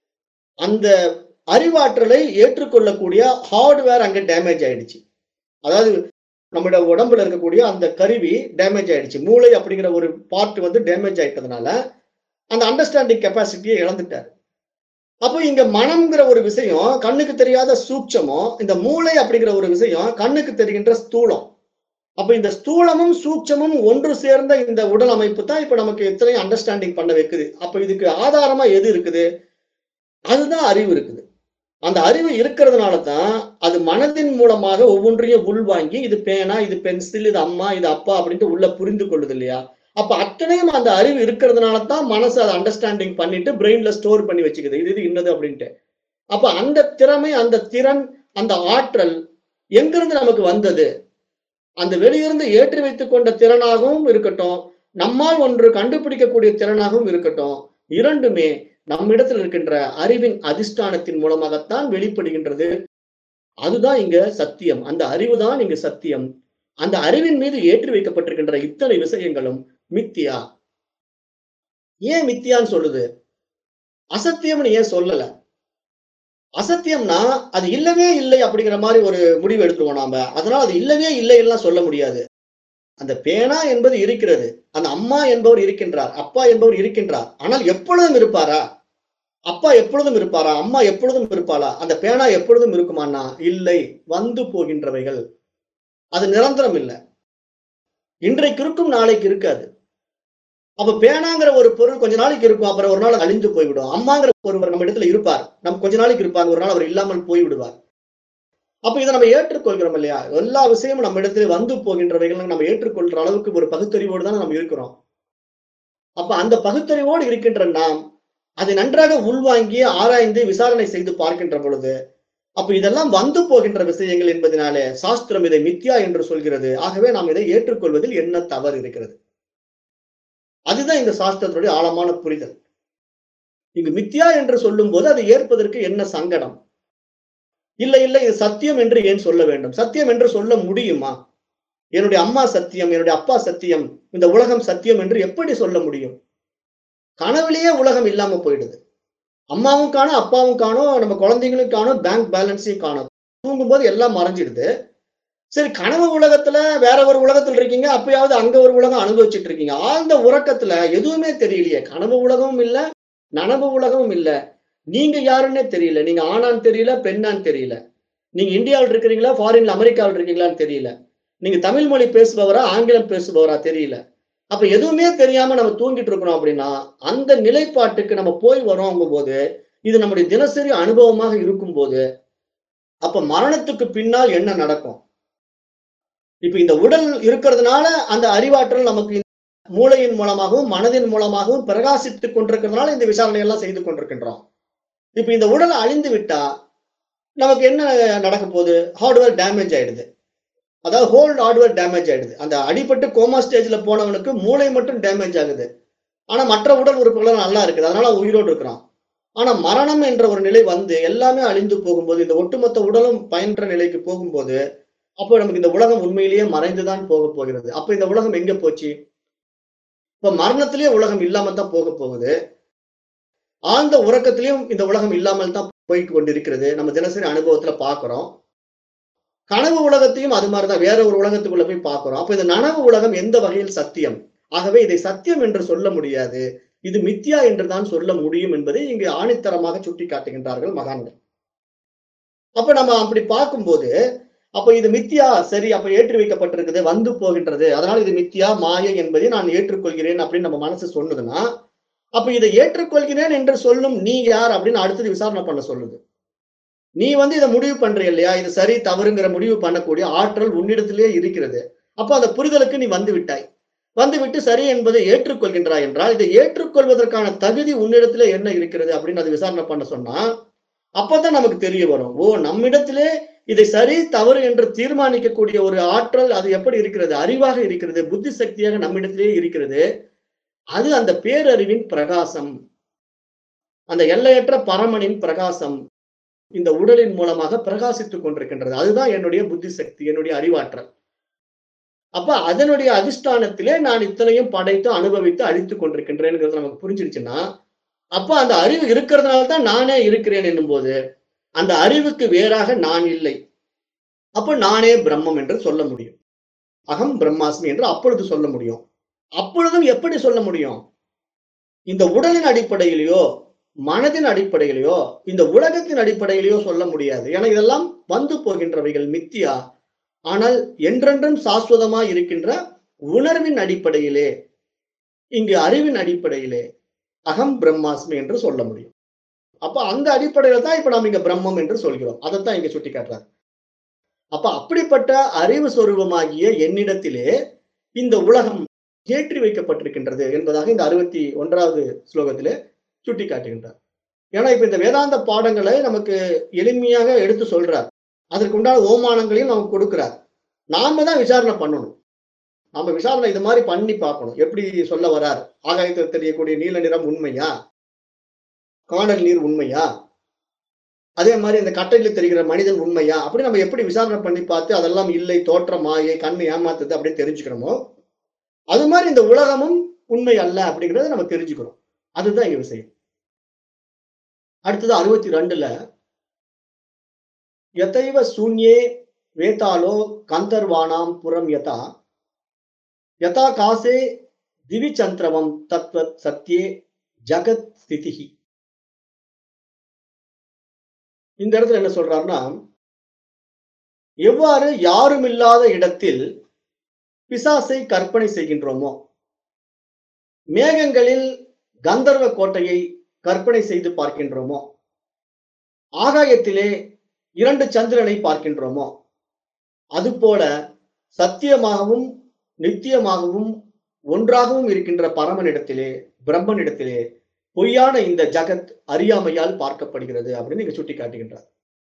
அந்த அறிவாற்றலை ஏற்றுக்கொள்ளக்கூடிய ஹார்ட்வேர் அங்க டேமேஜ் ஆயிடுச்சு அதாவது நம்மளோட உடம்புல இருக்கக்கூடிய அந்த கருவி டேமேஜ் ஆயிடுச்சு மூளை அப்படிங்கிற ஒரு பார்ட் வந்து டேமேஜ் ஆயிட்டதுனால அந்த அண்டர்ஸ்டாண்டிங் கெப்பாசிட்டியை இழந்துட்டாரு அப்போ இங்க மனம்ங்கிற ஒரு விஷயம் கண்ணுக்கு தெரியாத சூட்சமும் இந்த மூளை அப்படிங்கிற ஒரு விஷயம் கண்ணுக்கு தெரிகின்ற ஸ்தூலம் அப்ப இந்த ஸ்தூலமும் சூட்சமும் ஒன்று சேர்ந்த இந்த உடல் அமைப்பு தான் இப்ப நமக்கு எத்தனையும் அண்டர்ஸ்டாண்டிங் பண்ண வைக்குது அப்ப இதுக்கு ஆதாரமா எது இருக்குது அதுதான் அறிவு இருக்குது அந்த அறிவு இருக்கிறதுனால தான் அது மனதின் மூலமாக ஒவ்வொன்றையும் உள்வாங்கி இது பேனா இது பென்சில் இது அம்மா இது அப்பா அப்படின்ட்டு உள்ள புரிந்து கொள்ளுது இல்லையா அப்ப அத்தனையும் அந்த அறிவு இருக்கிறதுனால தான் மனசு அதை அண்டர்ஸ்டாண்டிங் பண்ணிட்டு பிரெயின்ல ஸ்டோர் பண்ணி வச்சுக்குது இது இது இன்னது அப்படின்ட்டு அப்ப அந்த திறமை அந்த திறன் அந்த ஆற்றல் எங்கிருந்து நமக்கு வந்தது அந்த வெளியிருந்து ஏற்றி வைத்துக் கொண்ட திறனாகவும் இருக்கட்டும் நம்மால் ஒன்று கண்டுபிடிக்கக்கூடிய திறனாகவும் இருக்கட்டும் இரண்டுமே நம்மிடத்தில் இருக்கின்ற அறிவின் அதிஷ்டானத்தின் மூலமாகத்தான் வெளிப்படுகின்றது அதுதான் இங்க சத்தியம் அந்த அறிவு தான் இங்க சத்தியம் அந்த அறிவின் மீது ஏற்றி வைக்கப்பட்டிருக்கின்ற இத்தனை விஷயங்களும் மித்தியா ஏன் மித்தியான்னு சொல்லுது அசத்தியம்னு ஏன் சொல்லல அசத்தியம்னா அது இல்லவே இல்லை அப்படிங்கிற மாதிரி ஒரு முடிவு எடுத்துருவோம் நாம அதனால அது இல்லவே இல்லை எல்லாம் சொல்ல முடியாது அந்த பேனா என்பது இருக்கிறது அந்த அம்மா என்பவர் இருக்கின்றார் அப்பா என்பவர் இருக்கின்றார் ஆனால் எப்பொழுதும் இருப்பாரா அப்பா எப்பொழுதும் இருப்பாரா அம்மா எப்பொழுதும் இருப்பாளா அந்த பேனா எப்பொழுதும் இருக்குமானா இல்லை வந்து போகின்றவைகள் அது நிரந்தரம் இல்லை இன்றைக்கு இருக்கும் நாளைக்கு இருக்காது அப்ப பேனாங்கிற ஒரு பொருள் கொஞ்ச நாளைக்கு இருக்கும் அப்புறம் ஒரு நாள் அழிந்து போய்விடும் அம்மாங்கிற ஒருவர் நம்ம இடத்துல இருப்பார் நம்ம கொஞ்ச நாளைக்கு இருப்பாங்க ஒரு நாள் அவர் இல்லாமல் போய் விடுவார் அப்ப இதை நம்ம ஏற்றுக்கொள்கிறோம் இல்லையா எல்லா விஷயமும் நம்ம இடத்துல வந்து போகின்றவைகள் நம்ம ஏற்றுக்கொள்ற அளவுக்கு ஒரு பகுத்தறிவோடு தான் நம்ம இருக்கிறோம் அப்ப அந்த பகுத்தறிவோடு இருக்கின்ற நாம் அதை நன்றாக உள்வாங்கி ஆராய்ந்து விசாரணை செய்து பார்க்கின்ற பொழுது அப்ப இதெல்லாம் வந்து போகின்ற விஷயங்கள் என்பதனாலே சாஸ்திரம் இதை மித்யா என்று சொல்கிறது ஆகவே நாம் இதை ஏற்றுக்கொள்வதில் என்ன தவறு இருக்கிறது அதுதான் இந்த சாஸ்திரத்தினுடைய ஆழமான புரிதல் இங்கு மித்யா என்று சொல்லும் போது அதை ஏற்பதற்கு என்ன சங்கடம் இல்லை இல்லை இது சத்தியம் என்று ஏன் சொல்ல வேண்டும் சத்தியம் என்று சொல்ல முடியுமா என்னுடைய அம்மா சத்தியம் என்னுடைய அப்பா சத்தியம் இந்த உலகம் சத்தியம் என்று எப்படி சொல்ல முடியும் கனவுலேயே உலகம் இல்லாம போயிடுது அம்மாவும் காணும் அப்பாவும் காணும் நம்ம குழந்தைங்களும் காணும் பேங்க் பேலன்ஸையும் காணும் தூங்கும்போது எல்லாம் மறைஞ்சிடுது சரி கனவு உலகத்துல வேற ஒரு உலகத்துல இருக்கீங்க அப்பயாவது அங்க ஒரு உலகம் அனுபவிச்சுட்டு இருக்கீங்க ஆழ்ந்த உறக்கத்துல எதுவுமே தெரியலையே கனவு உலகமும் இல்ல நனவு உலகமும் இல்ல நீங்க யாருன்னே தெரியல நீங்க ஆணான்னு தெரியல பெண்ணான்னு தெரியல நீங்க இந்தியாவில் இருக்கிறீங்களா ஃபாரின்ல அமெரிக்காவில் இருக்கீங்களான்னு தெரியல நீங்க தமிழ் மொழி பேசுபவரா ஆங்கிலம் பேசுபவரா தெரியல அப்ப எதுவுமே தெரியாம நம்ம தூங்கிட்டு இருக்கிறோம் அப்படின்னா அந்த நிலைப்பாட்டுக்கு நம்ம போய் வரோங்கும் போது இது நம்முடைய தினசரி அனுபவமாக இருக்கும் போது அப்ப மரணத்துக்கு பின்னால் என்ன நடக்கும் இப்ப இந்த உடல் இருக்கிறதுனால அந்த அறிவாற்றல் நமக்கு இந்த மூளையின் மூலமாகவும் மனதின் மூலமாகவும் பிரகாசித்துக் கொண்டிருக்கிறதுனால இந்த விசாரணை எல்லாம் செய்து கொண்டிருக்கின்றோம் இப்ப இந்த உடல் அழிந்து விட்டா நமக்கு என்ன நடக்க போகுது ஹார்ட்வேர் டேமேஜ் ஆயிடுது அதாவது ஹோல் ஹார்ட்வேர் டேமேஜ் ஆயிடுது அந்த அடிபட்டு கோமா ஸ்டேஜ்ல போனவனுக்கு மூளை மட்டும் டேமேஜ் ஆகுது ஆனா மற்ற உடல் உறுப்புகள் நல்லா இருக்குது அதனால அவன் உயிரோடு இருக்கிறான் ஆனா மரணம் என்ற ஒரு நிலை வந்து எல்லாமே அழிந்து போகும்போது இந்த ஒட்டுமொத்த உடலும் பயன்ற நிலைக்கு போகும்போது அப்போ நமக்கு இந்த உலகம் உண்மையிலேயே மறைந்துதான் போக போகிறது அப்ப இந்த உலகம் எங்க போச்சு இப்ப மரணத்திலேயே உலகம் இல்லாம தான் போக போகுது ஆழ்ந்த உறக்கத்திலையும் இந்த உலகம் இல்லாமல் தான் போய் கொண்டிருக்கிறது நம்ம தினசரி அனுபவத்துல பாக்குறோம் கனவு உலகத்தையும் அது மாதிரிதான் வேற ஒரு உலகத்துக்குள்ள போய் பார்க்கிறோம் அப்ப இந்த நனவு உலகம் எந்த வகையில் சத்தியம் ஆகவே இதை சத்தியம் என்று சொல்ல முடியாது இது மித்யா என்று தான் சொல்ல முடியும் என்பதை இங்கு ஆணித்தரமாக சுட்டி காட்டுகின்றார்கள் மகான்கள் அப்ப நம்ம அப்படி பார்க்கும்போது அப்ப இது மித்தியா சரி அப்ப ஏற்றி வைக்கப்பட்டிருக்குது வந்து போகின்றது அதனால இது மித்தியா மாயை என்பதை நான் ஏற்றுக்கொள்கிறேன் அப்படின்னு நம்ம மனசு சொன்னதுன்னா அப்ப இதை ஏற்றுக்கொள்கிறேன் என்று சொல்லும் நீ யார் அப்படின்னு அடுத்தது விசாரணை பண்ண சொல்லுது நீ வந்து இதை முடிவு பண்ற இல்லையா இது சரி தவறுங்கிற முடிவு பண்ணக்கூடிய ஆற்றல் உன்னிடத்திலே இருக்கிறது அப்போ அந்த புரிதலுக்கு நீ வந்து விட்டாய் வந்துவிட்டு சரி என்பதை ஏற்றுக்கொள்கின்றாய் என்றால் இதை ஏற்றுக்கொள்வதற்கான தகுதி உன்னிடத்திலே என்ன இருக்கிறது அப்படின்னு அது விசாரணை பண்ண சொன்னா அப்பதான் நமக்கு தெரிய வரும் ஓ நம்மிடத்திலே இதை சரி தவறு என்று தீர்மானிக்கக்கூடிய ஒரு ஆற்றல் அது எப்படி இருக்கிறது அறிவாக இருக்கிறது புத்தி சக்தியாக நம்மிடத்திலே இருக்கிறது அது அந்த பேரறிவின் பிரகாசம் அந்த எல்லையற்ற பரமனின் பிரகாசம் இந்த உடலின் மூலமாக பிரகாசித்துக் கொண்டிருக்கின்றது அதுதான் என்னுடைய புத்தி சக்தி என்னுடைய அறிவாற்றல் அப்ப அதனுடைய அதிஷ்டானத்திலே நான் இத்தனையும் படைத்து அனுபவித்து அழித்துக் கொண்டிருக்கின்றேங்கிறது நமக்கு புரிஞ்சிருச்சுன்னா அப்ப அந்த அறிவு இருக்கிறதுனால தான் நானே இருக்கிறேன் என்னும் போது அந்த அறிவுக்கு வேறாக நான் இல்லை அப்ப நானே பிரம்மம் என்று சொல்ல முடியும் அகம் பிரம்மாஸ்மி என்று அப்பொழுது சொல்ல முடியும் அப்பொழுதும் எப்படி சொல்ல முடியும் இந்த உடலின் அடிப்படையிலேயோ மனதின் அடிப்படையிலேயோ இந்த உலகத்தின் அடிப்படையிலேயோ சொல்ல முடியாது ஏன்னா இதெல்லாம் வந்து போகின்றவைகள் மித்தியா ஆனால் என்றென்றும் சாஸ்வதமாய் இருக்கின்ற உணர்வின் அடிப்படையிலே இங்கு அறிவின் அடிப்படையிலே அகம் பிரம்மாஸ்மி என்று சொல்ல முடியும் அப்ப அந்த அடிப்படையில தான் இப்ப நாம் இங்க பிரம்மம் என்று சொல்கிறோம் அதைத்தான் இங்க சுட்டி காட்டுறாரு அப்ப அப்படிப்பட்ட அறிவு சொரூபமாகிய என்னிடத்திலே இந்த உலகம் ஏற்றி வைக்கப்பட்டிருக்கின்றது என்பதாக இந்த அறுபத்தி ஒன்றாவது ஸ்லோகத்திலே சுட்டி காட்டுகின்றார் ஏன்னா இப்ப இந்த வேதாந்த பாடங்களை நமக்கு எளிமையாக எடுத்து சொல்றார் அதற்கு உண்டான ஓமானங்களையும் நமக்கு கொடுக்கிறார் நாம தான் விசாரணை பண்ணணும் நாம விசாரணை இது மாதிரி பண்ணி பார்க்கணும் எப்படி சொல்ல வரார் ஆகாயத்தில் தெரியக்கூடிய நீல நிறம் உண்மையா காணல் நீர் உண்மையா அதே மாதிரி இந்த கட்டையில் தெரிகிற மனிதன் உண்மையா அப்படி நம்ம எப்படி விசாரணை பண்ணி பார்த்து அதெல்லாம் இல்லை தோற்றம் மாயை கண்ணு ஏமாத்துது அப்படின்னு தெரிஞ்சுக்கிறோமோ அது மாதிரி இந்த உலகமும் உண்மை அல்ல அப்படிங்கறத நம்ம தெரிஞ்சுக்கிறோம் அதுதான் இங்க விஷயம் அடுத்தது அறுபத்தி ரெண்டுல யதைவ சூன்யே வேதாலோ கந்தர்வானாம் புறம் யதா யதா காசே திவிச்சந்திரவம் தத்வத் சத்யே ஜகத் ஸ்திதிஹி இந்த இடத்துல என்ன சொல்றாருன்னா எவ்வாறு யாரும் இல்லாத இடத்தில் பிசாசை கற்பனை செய்கின்றோமோ மேகங்களில் கந்தர்வ கோட்டையை கற்பனை செய்து பார்க்கின்றோமோ ஆகாயத்திலே இரண்டு சந்திரனை பார்க்கின்றோமோ அதுபோல சத்தியமாகவும் நித்தியமாகவும் ஒன்றாகவும் இருக்கின்ற பரமனிடத்திலே பிரம்மனிடத்திலே பொய்யான இந்த ஜகத் அறியாமையால் பார்க்கப்படுகிறது அப்படின்னு இங்க சுட்டி காட்டுகின்றார்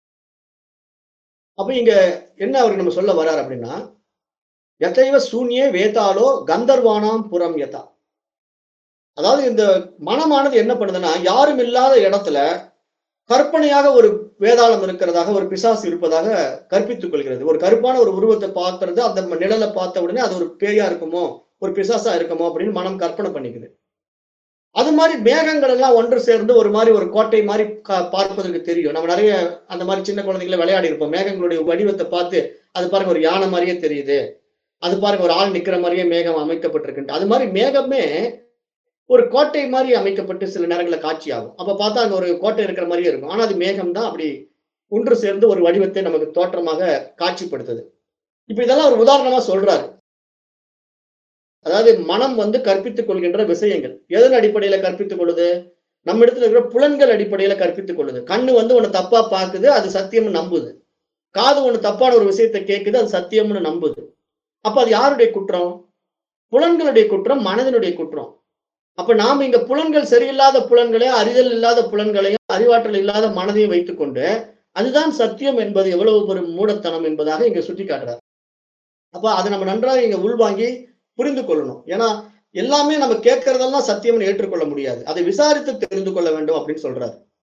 அப்ப இங்க என்ன அவர் நம்ம சொல்ல வர்றார் அப்படின்னா எத்தைவ சூன்யே வேதாலோ கந்தர்வானாம் புறம் யதா அதாவது இந்த மனமானது என்ன பண்ணுதுன்னா யாரும் இல்லாத இடத்துல கற்பனையாக ஒரு வேதாளம் இருக்கிறதாக ஒரு பிசாசு இருப்பதாக கற்பித்துக் கொள்கிறது ஒரு கருப்பான ஒரு உருவத்தை பார்க்கறது அந்த நிழலை பார்த்த உடனே அது ஒரு பேயா இருக்குமோ ஒரு பிசாசா இருக்குமோ அப்படின்னு மனம் கற்பனை பண்ணிக்குது அது மாதிரி மேகங்கள் எல்லாம் ஒன்று சேர்ந்து ஒரு மாதிரி ஒரு கோட்டை மாதிரி கா- பார்ப்பதற்கு தெரியும் நம்ம நிறைய அந்த மாதிரி சின்ன குழந்தைங்களை விளையாடி இருப்போம் மேகங்களுடைய வடிவத்தை பார்த்து அது பாருங்க ஒரு யானை மாதிரியே தெரியுது அது பாருங்க ஒரு ஆள் நிக்கிற மாதிரியே மேகம் அமைக்கப்பட்டிருக்கு அது மாதிரி மேகமே ஒரு கோட்டை மாதிரி அமைக்கப்பட்டு சில நேரங்களில் காட்சி ஆகும் அப்ப பார்த்தா அங்க ஒரு கோட்டை இருக்கிற மாதிரியே இருக்கும் ஆனா அது மேகம் தான் அப்படி ஒன்று சேர்ந்து ஒரு வடிவத்தை நமக்கு தோற்றமாக காட்சிப்படுத்துது இப்ப இதெல்லாம் ஒரு உதாரணமா சொல்றாரு அதாவது மனம் வந்து கற்பித்துக் கொள்கின்ற விஷயங்கள் எதன் அடிப்படையில கற்பித்துக் கொள்ளுது நம்ம இடத்துல இருக்கிற புலன்கள் அடிப்படையில கற்பித்துக் கொள்ளுது கண்ணு வந்து ஒண்ணு தப்பா பாக்குது அது சத்தியம்னு நம்புது காது ஒண்ணு தப்பான ஒரு விஷயத்தை கேட்குது அது சத்தியம்னு நம்புது அப்ப அது யாருடைய குற்றம் புலன்களுடைய குற்றம் மனதினுடைய குற்றம் அப்ப நாம இங்க புலன்கள் சரியில்லாத புலன்களையும் அறிதல் இல்லாத புலன்களையும் அறிவாற்றல் இல்லாத மனதையும் வைத்துக்கொண்டு அதுதான் சத்தியம் என்பது எவ்வளவு பெரும் மூடத்தனம் என்பதாக இங்க சுட்டி காட்டுறார் அப்ப அதை நம்ம நன்றாக இங்க உள்வாங்கி புரிந்து கொள்ளணும் ஏன்னா எல்லாமே நம்ம கேட்கறதெல்லாம் சத்தியம்னு ஏற்றுக்கொள்ள முடியாது அதை விசாரித்து தெரிந்து கொள்ள வேண்டும் அப்படின்னு சொல்றாரு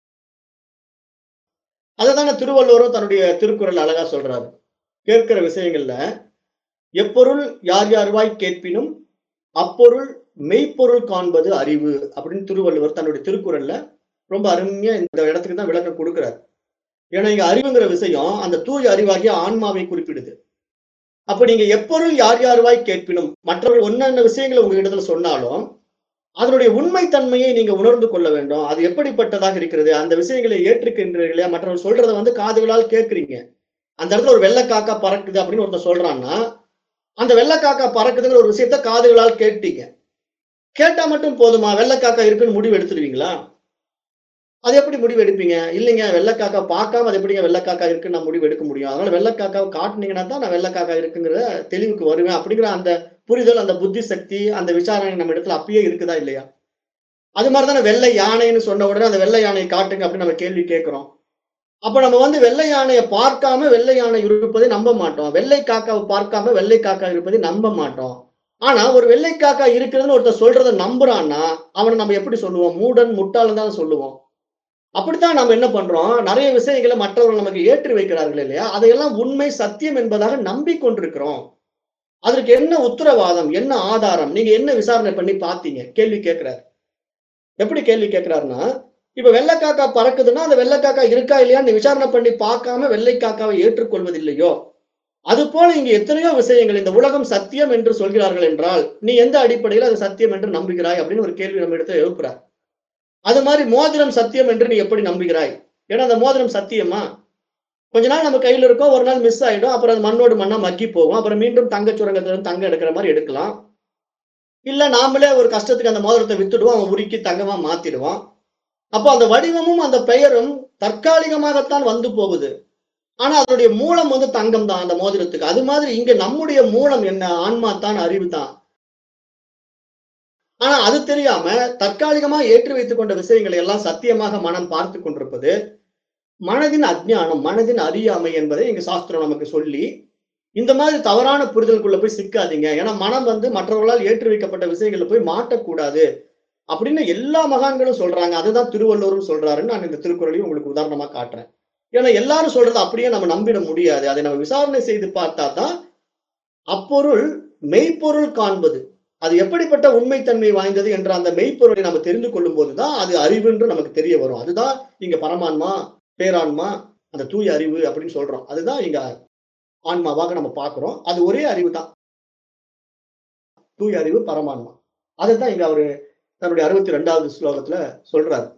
அதைதானே திருவள்ளுவரும் தன்னுடைய திருக்குறள் அழகா சொல்றாரு கேட்கிற விஷயங்கள்ல எப்பொருள் யார் யார்வாய் கேட்பினும் அப்பொருள் மெய்ப்பொருள் காண்பது அறிவு அப்படின்னு திருவள்ளுவர் தன்னுடைய திருக்குறள்ல ரொம்ப அருமையா இந்த இடத்துக்கு தான் விளக்கம் கொடுக்கிறார் ஏன்னா இங்க அறிவுங்கிற விஷயம் அந்த தூய அறிவாகிய ஆன்மாவை குறிப்பிடுது அப்ப நீங்க எப்பொருள் யார் யார்வாய் கேட்பினும் மற்றவர்கள் ஒன்னென்ன விஷயங்களை உங்க இடத்துல சொன்னாலும் அதனுடைய உண்மைத்தன்மையை நீங்க உணர்ந்து கொள்ள வேண்டும் அது எப்படிப்பட்டதாக இருக்கிறது அந்த விஷயங்களை ஏற்றுக்கின்றீர்களா மற்றவர்கள் சொல்றதை வந்து காதுகளால் கேட்குறீங்க அந்த இடத்துல ஒரு வெள்ளைக்காக்கா பறக்குது அப்படின்னு ஒருத்தர் சொல்றான்னா அந்த வெள்ளைக்காக்கா பறக்குதுங்கிற ஒரு விஷயத்த காதுகளால் கேட்டீங்க கேட்டா மட்டும் போதுமா வெள்ளைக்காக்கா இருக்குன்னு முடிவு எடுத்துருவீங்களா அது எப்படி முடிவு எடுப்பீங்க இல்லைங்க வெள்ளைக்காக்கா பார்க்காம அது எப்படிங்க வெள்ளைக்காக்கா இருக்குன்னு நான் முடிவு எடுக்க முடியும் அதனால வெள்ளைக்காக்காவை காட்டுனீங்கன்னா தான் நான் வெள்ளைக்காக்கா இருக்குங்கிற தெளிவுக்கு வருவேன் அப்படிங்கிற அந்த புரிதல் அந்த புத்தி சக்தி அந்த விசாரணை நம்ம இடத்துல அப்பயே இருக்குதா இல்லையா அது மாதிரி தானே வெள்ளை யானைன்னு சொன்ன உடனே அந்த வெள்ளை யானையை காட்டுங்க அப்படின்னு நம்ம கேள்வி கேட்கிறோம் அப்ப நம்ம வந்து வெள்ளை யானையை பார்க்காம வெள்ளை யானை இருப்பதை நம்ப மாட்டோம் வெள்ளை காக்காவை பார்க்காம வெள்ளை காக்கா இருப்பதை நம்ப மாட்டோம் ஆனா ஒரு வெள்ளை காக்கா இருக்குதுன்னு ஒருத்தர் சொல்றதை நம்புறான்னா அவனை நம்ம எப்படி சொல்லுவோம் மூடன் முட்டாளன் தான் சொல்லுவோம் அப்படித்தான் நம்ம என்ன பண்றோம் நிறைய விஷயங்களை மற்றவர்கள் நமக்கு ஏற்றி வைக்கிறார்கள் இல்லையா அதையெல்லாம் உண்மை சத்தியம் என்பதாக நம்பிக்கொண்டிருக்கிறோம் அதற்கு என்ன உத்தரவாதம் என்ன ஆதாரம் நீங்க என்ன விசாரணை பண்ணி பார்த்தீங்க கேள்வி கேட்கிறார் எப்படி கேள்வி கேட்கிறாருன்னா இப்ப வெள்ளைக்காக்கா பறக்குதுன்னா அந்த வெள்ளைக்காக்கா இருக்கா இல்லையான்னு விசாரணை பண்ணி பார்க்காம வெள்ளைக்காக்காவை ஏற்றுக்கொள்வதில்லையோ அது போல இங்க எத்தனையோ விஷயங்கள் இந்த உலகம் சத்தியம் என்று சொல்கிறார்கள் என்றால் நீ எந்த அடிப்படையில் அது சத்தியம் என்று நம்புகிறாய் அப்படின்னு ஒரு கேள்வி நம்ம இடத்துல எழுப்புறார் அது மாதிரி மோதிரம் சத்தியம் என்று நீ எப்படி நம்புகிறாய் ஏன்னா அந்த மோதிரம் சத்தியமா கொஞ்ச நாள் நம்ம கையில இருக்கும் ஒரு நாள் மிஸ் ஆயிடும் அப்புறம் அது மண்ணோடு மண்ணா மக்கி போகும் அப்புறம் மீண்டும் தங்க சுரங்கத்துல இருந்து தங்கம் எடுக்கிற மாதிரி எடுக்கலாம் இல்ல நாமளே ஒரு கஷ்டத்துக்கு அந்த மோதிரத்தை வித்துடுவோம் அவன் உருக்கி தங்கமா மாத்திடுவான் அப்போ அந்த வடிவமும் அந்த பெயரும் தற்காலிகமாகத்தான் வந்து போகுது ஆனா அதனுடைய மூலம் வந்து தங்கம் தான் அந்த மோதிரத்துக்கு அது மாதிரி இங்க நம்முடைய மூலம் என்ன ஆன்மா தான் அறிவு தான் ஆனா அது தெரியாம தற்காலிகமா ஏற்றி வைத்துக் கொண்ட விஷயங்களை எல்லாம் சத்தியமாக மனம் பார்த்து கொண்டிருப்பது மனதின் அஜ்ஞானம் மனதின் அறியாமை என்பதை இங்க சாஸ்திரம் நமக்கு சொல்லி இந்த மாதிரி தவறான புரிதலுக்குள்ள போய் சிக்காதீங்க ஏன்னா மனம் வந்து மற்றவர்களால் ஏற்றி வைக்கப்பட்ட விஷயங்கள்ல போய் மாட்டக்கூடாது அப்படின்னு எல்லா மகான்களும் சொல்றாங்க அதுதான் திருவள்ளுவரும் சொல்றாருன்னு நான் இந்த திருக்குறளையும் உங்களுக்கு உதாரணமா காட்டுறேன் ஏன்னா எல்லாரும் சொல்றது அப்படியே நம்ம நம்பிட முடியாது அதை நம்ம விசாரணை செய்து பார்த்தா தான் அப்பொருள் மெய்ப்பொருள் காண்பது அது எப்படிப்பட்ட உண்மைத்தன்மை வாய்ந்தது என்ற அந்த மெய்ப்பொருளை நம்ம தெரிந்து கொள்ளும் போதுதான் அது அறிவுன்று நமக்கு தெரிய வரும் அதுதான் இங்க பரமான்மா பேரான்மா அந்த தூய அறிவு அப்படின்னு சொல்றோம் அதுதான் இங்க ஆன்மாவாக நம்ம பார்க்கிறோம் அது ஒரே அறிவு தான் தூய அறிவு பரமான்மா அதுதான் இங்க அவரு தன்னுடைய அறுபத்தி ரெண்டாவது ஸ்லோகத்துல சொல்றாரு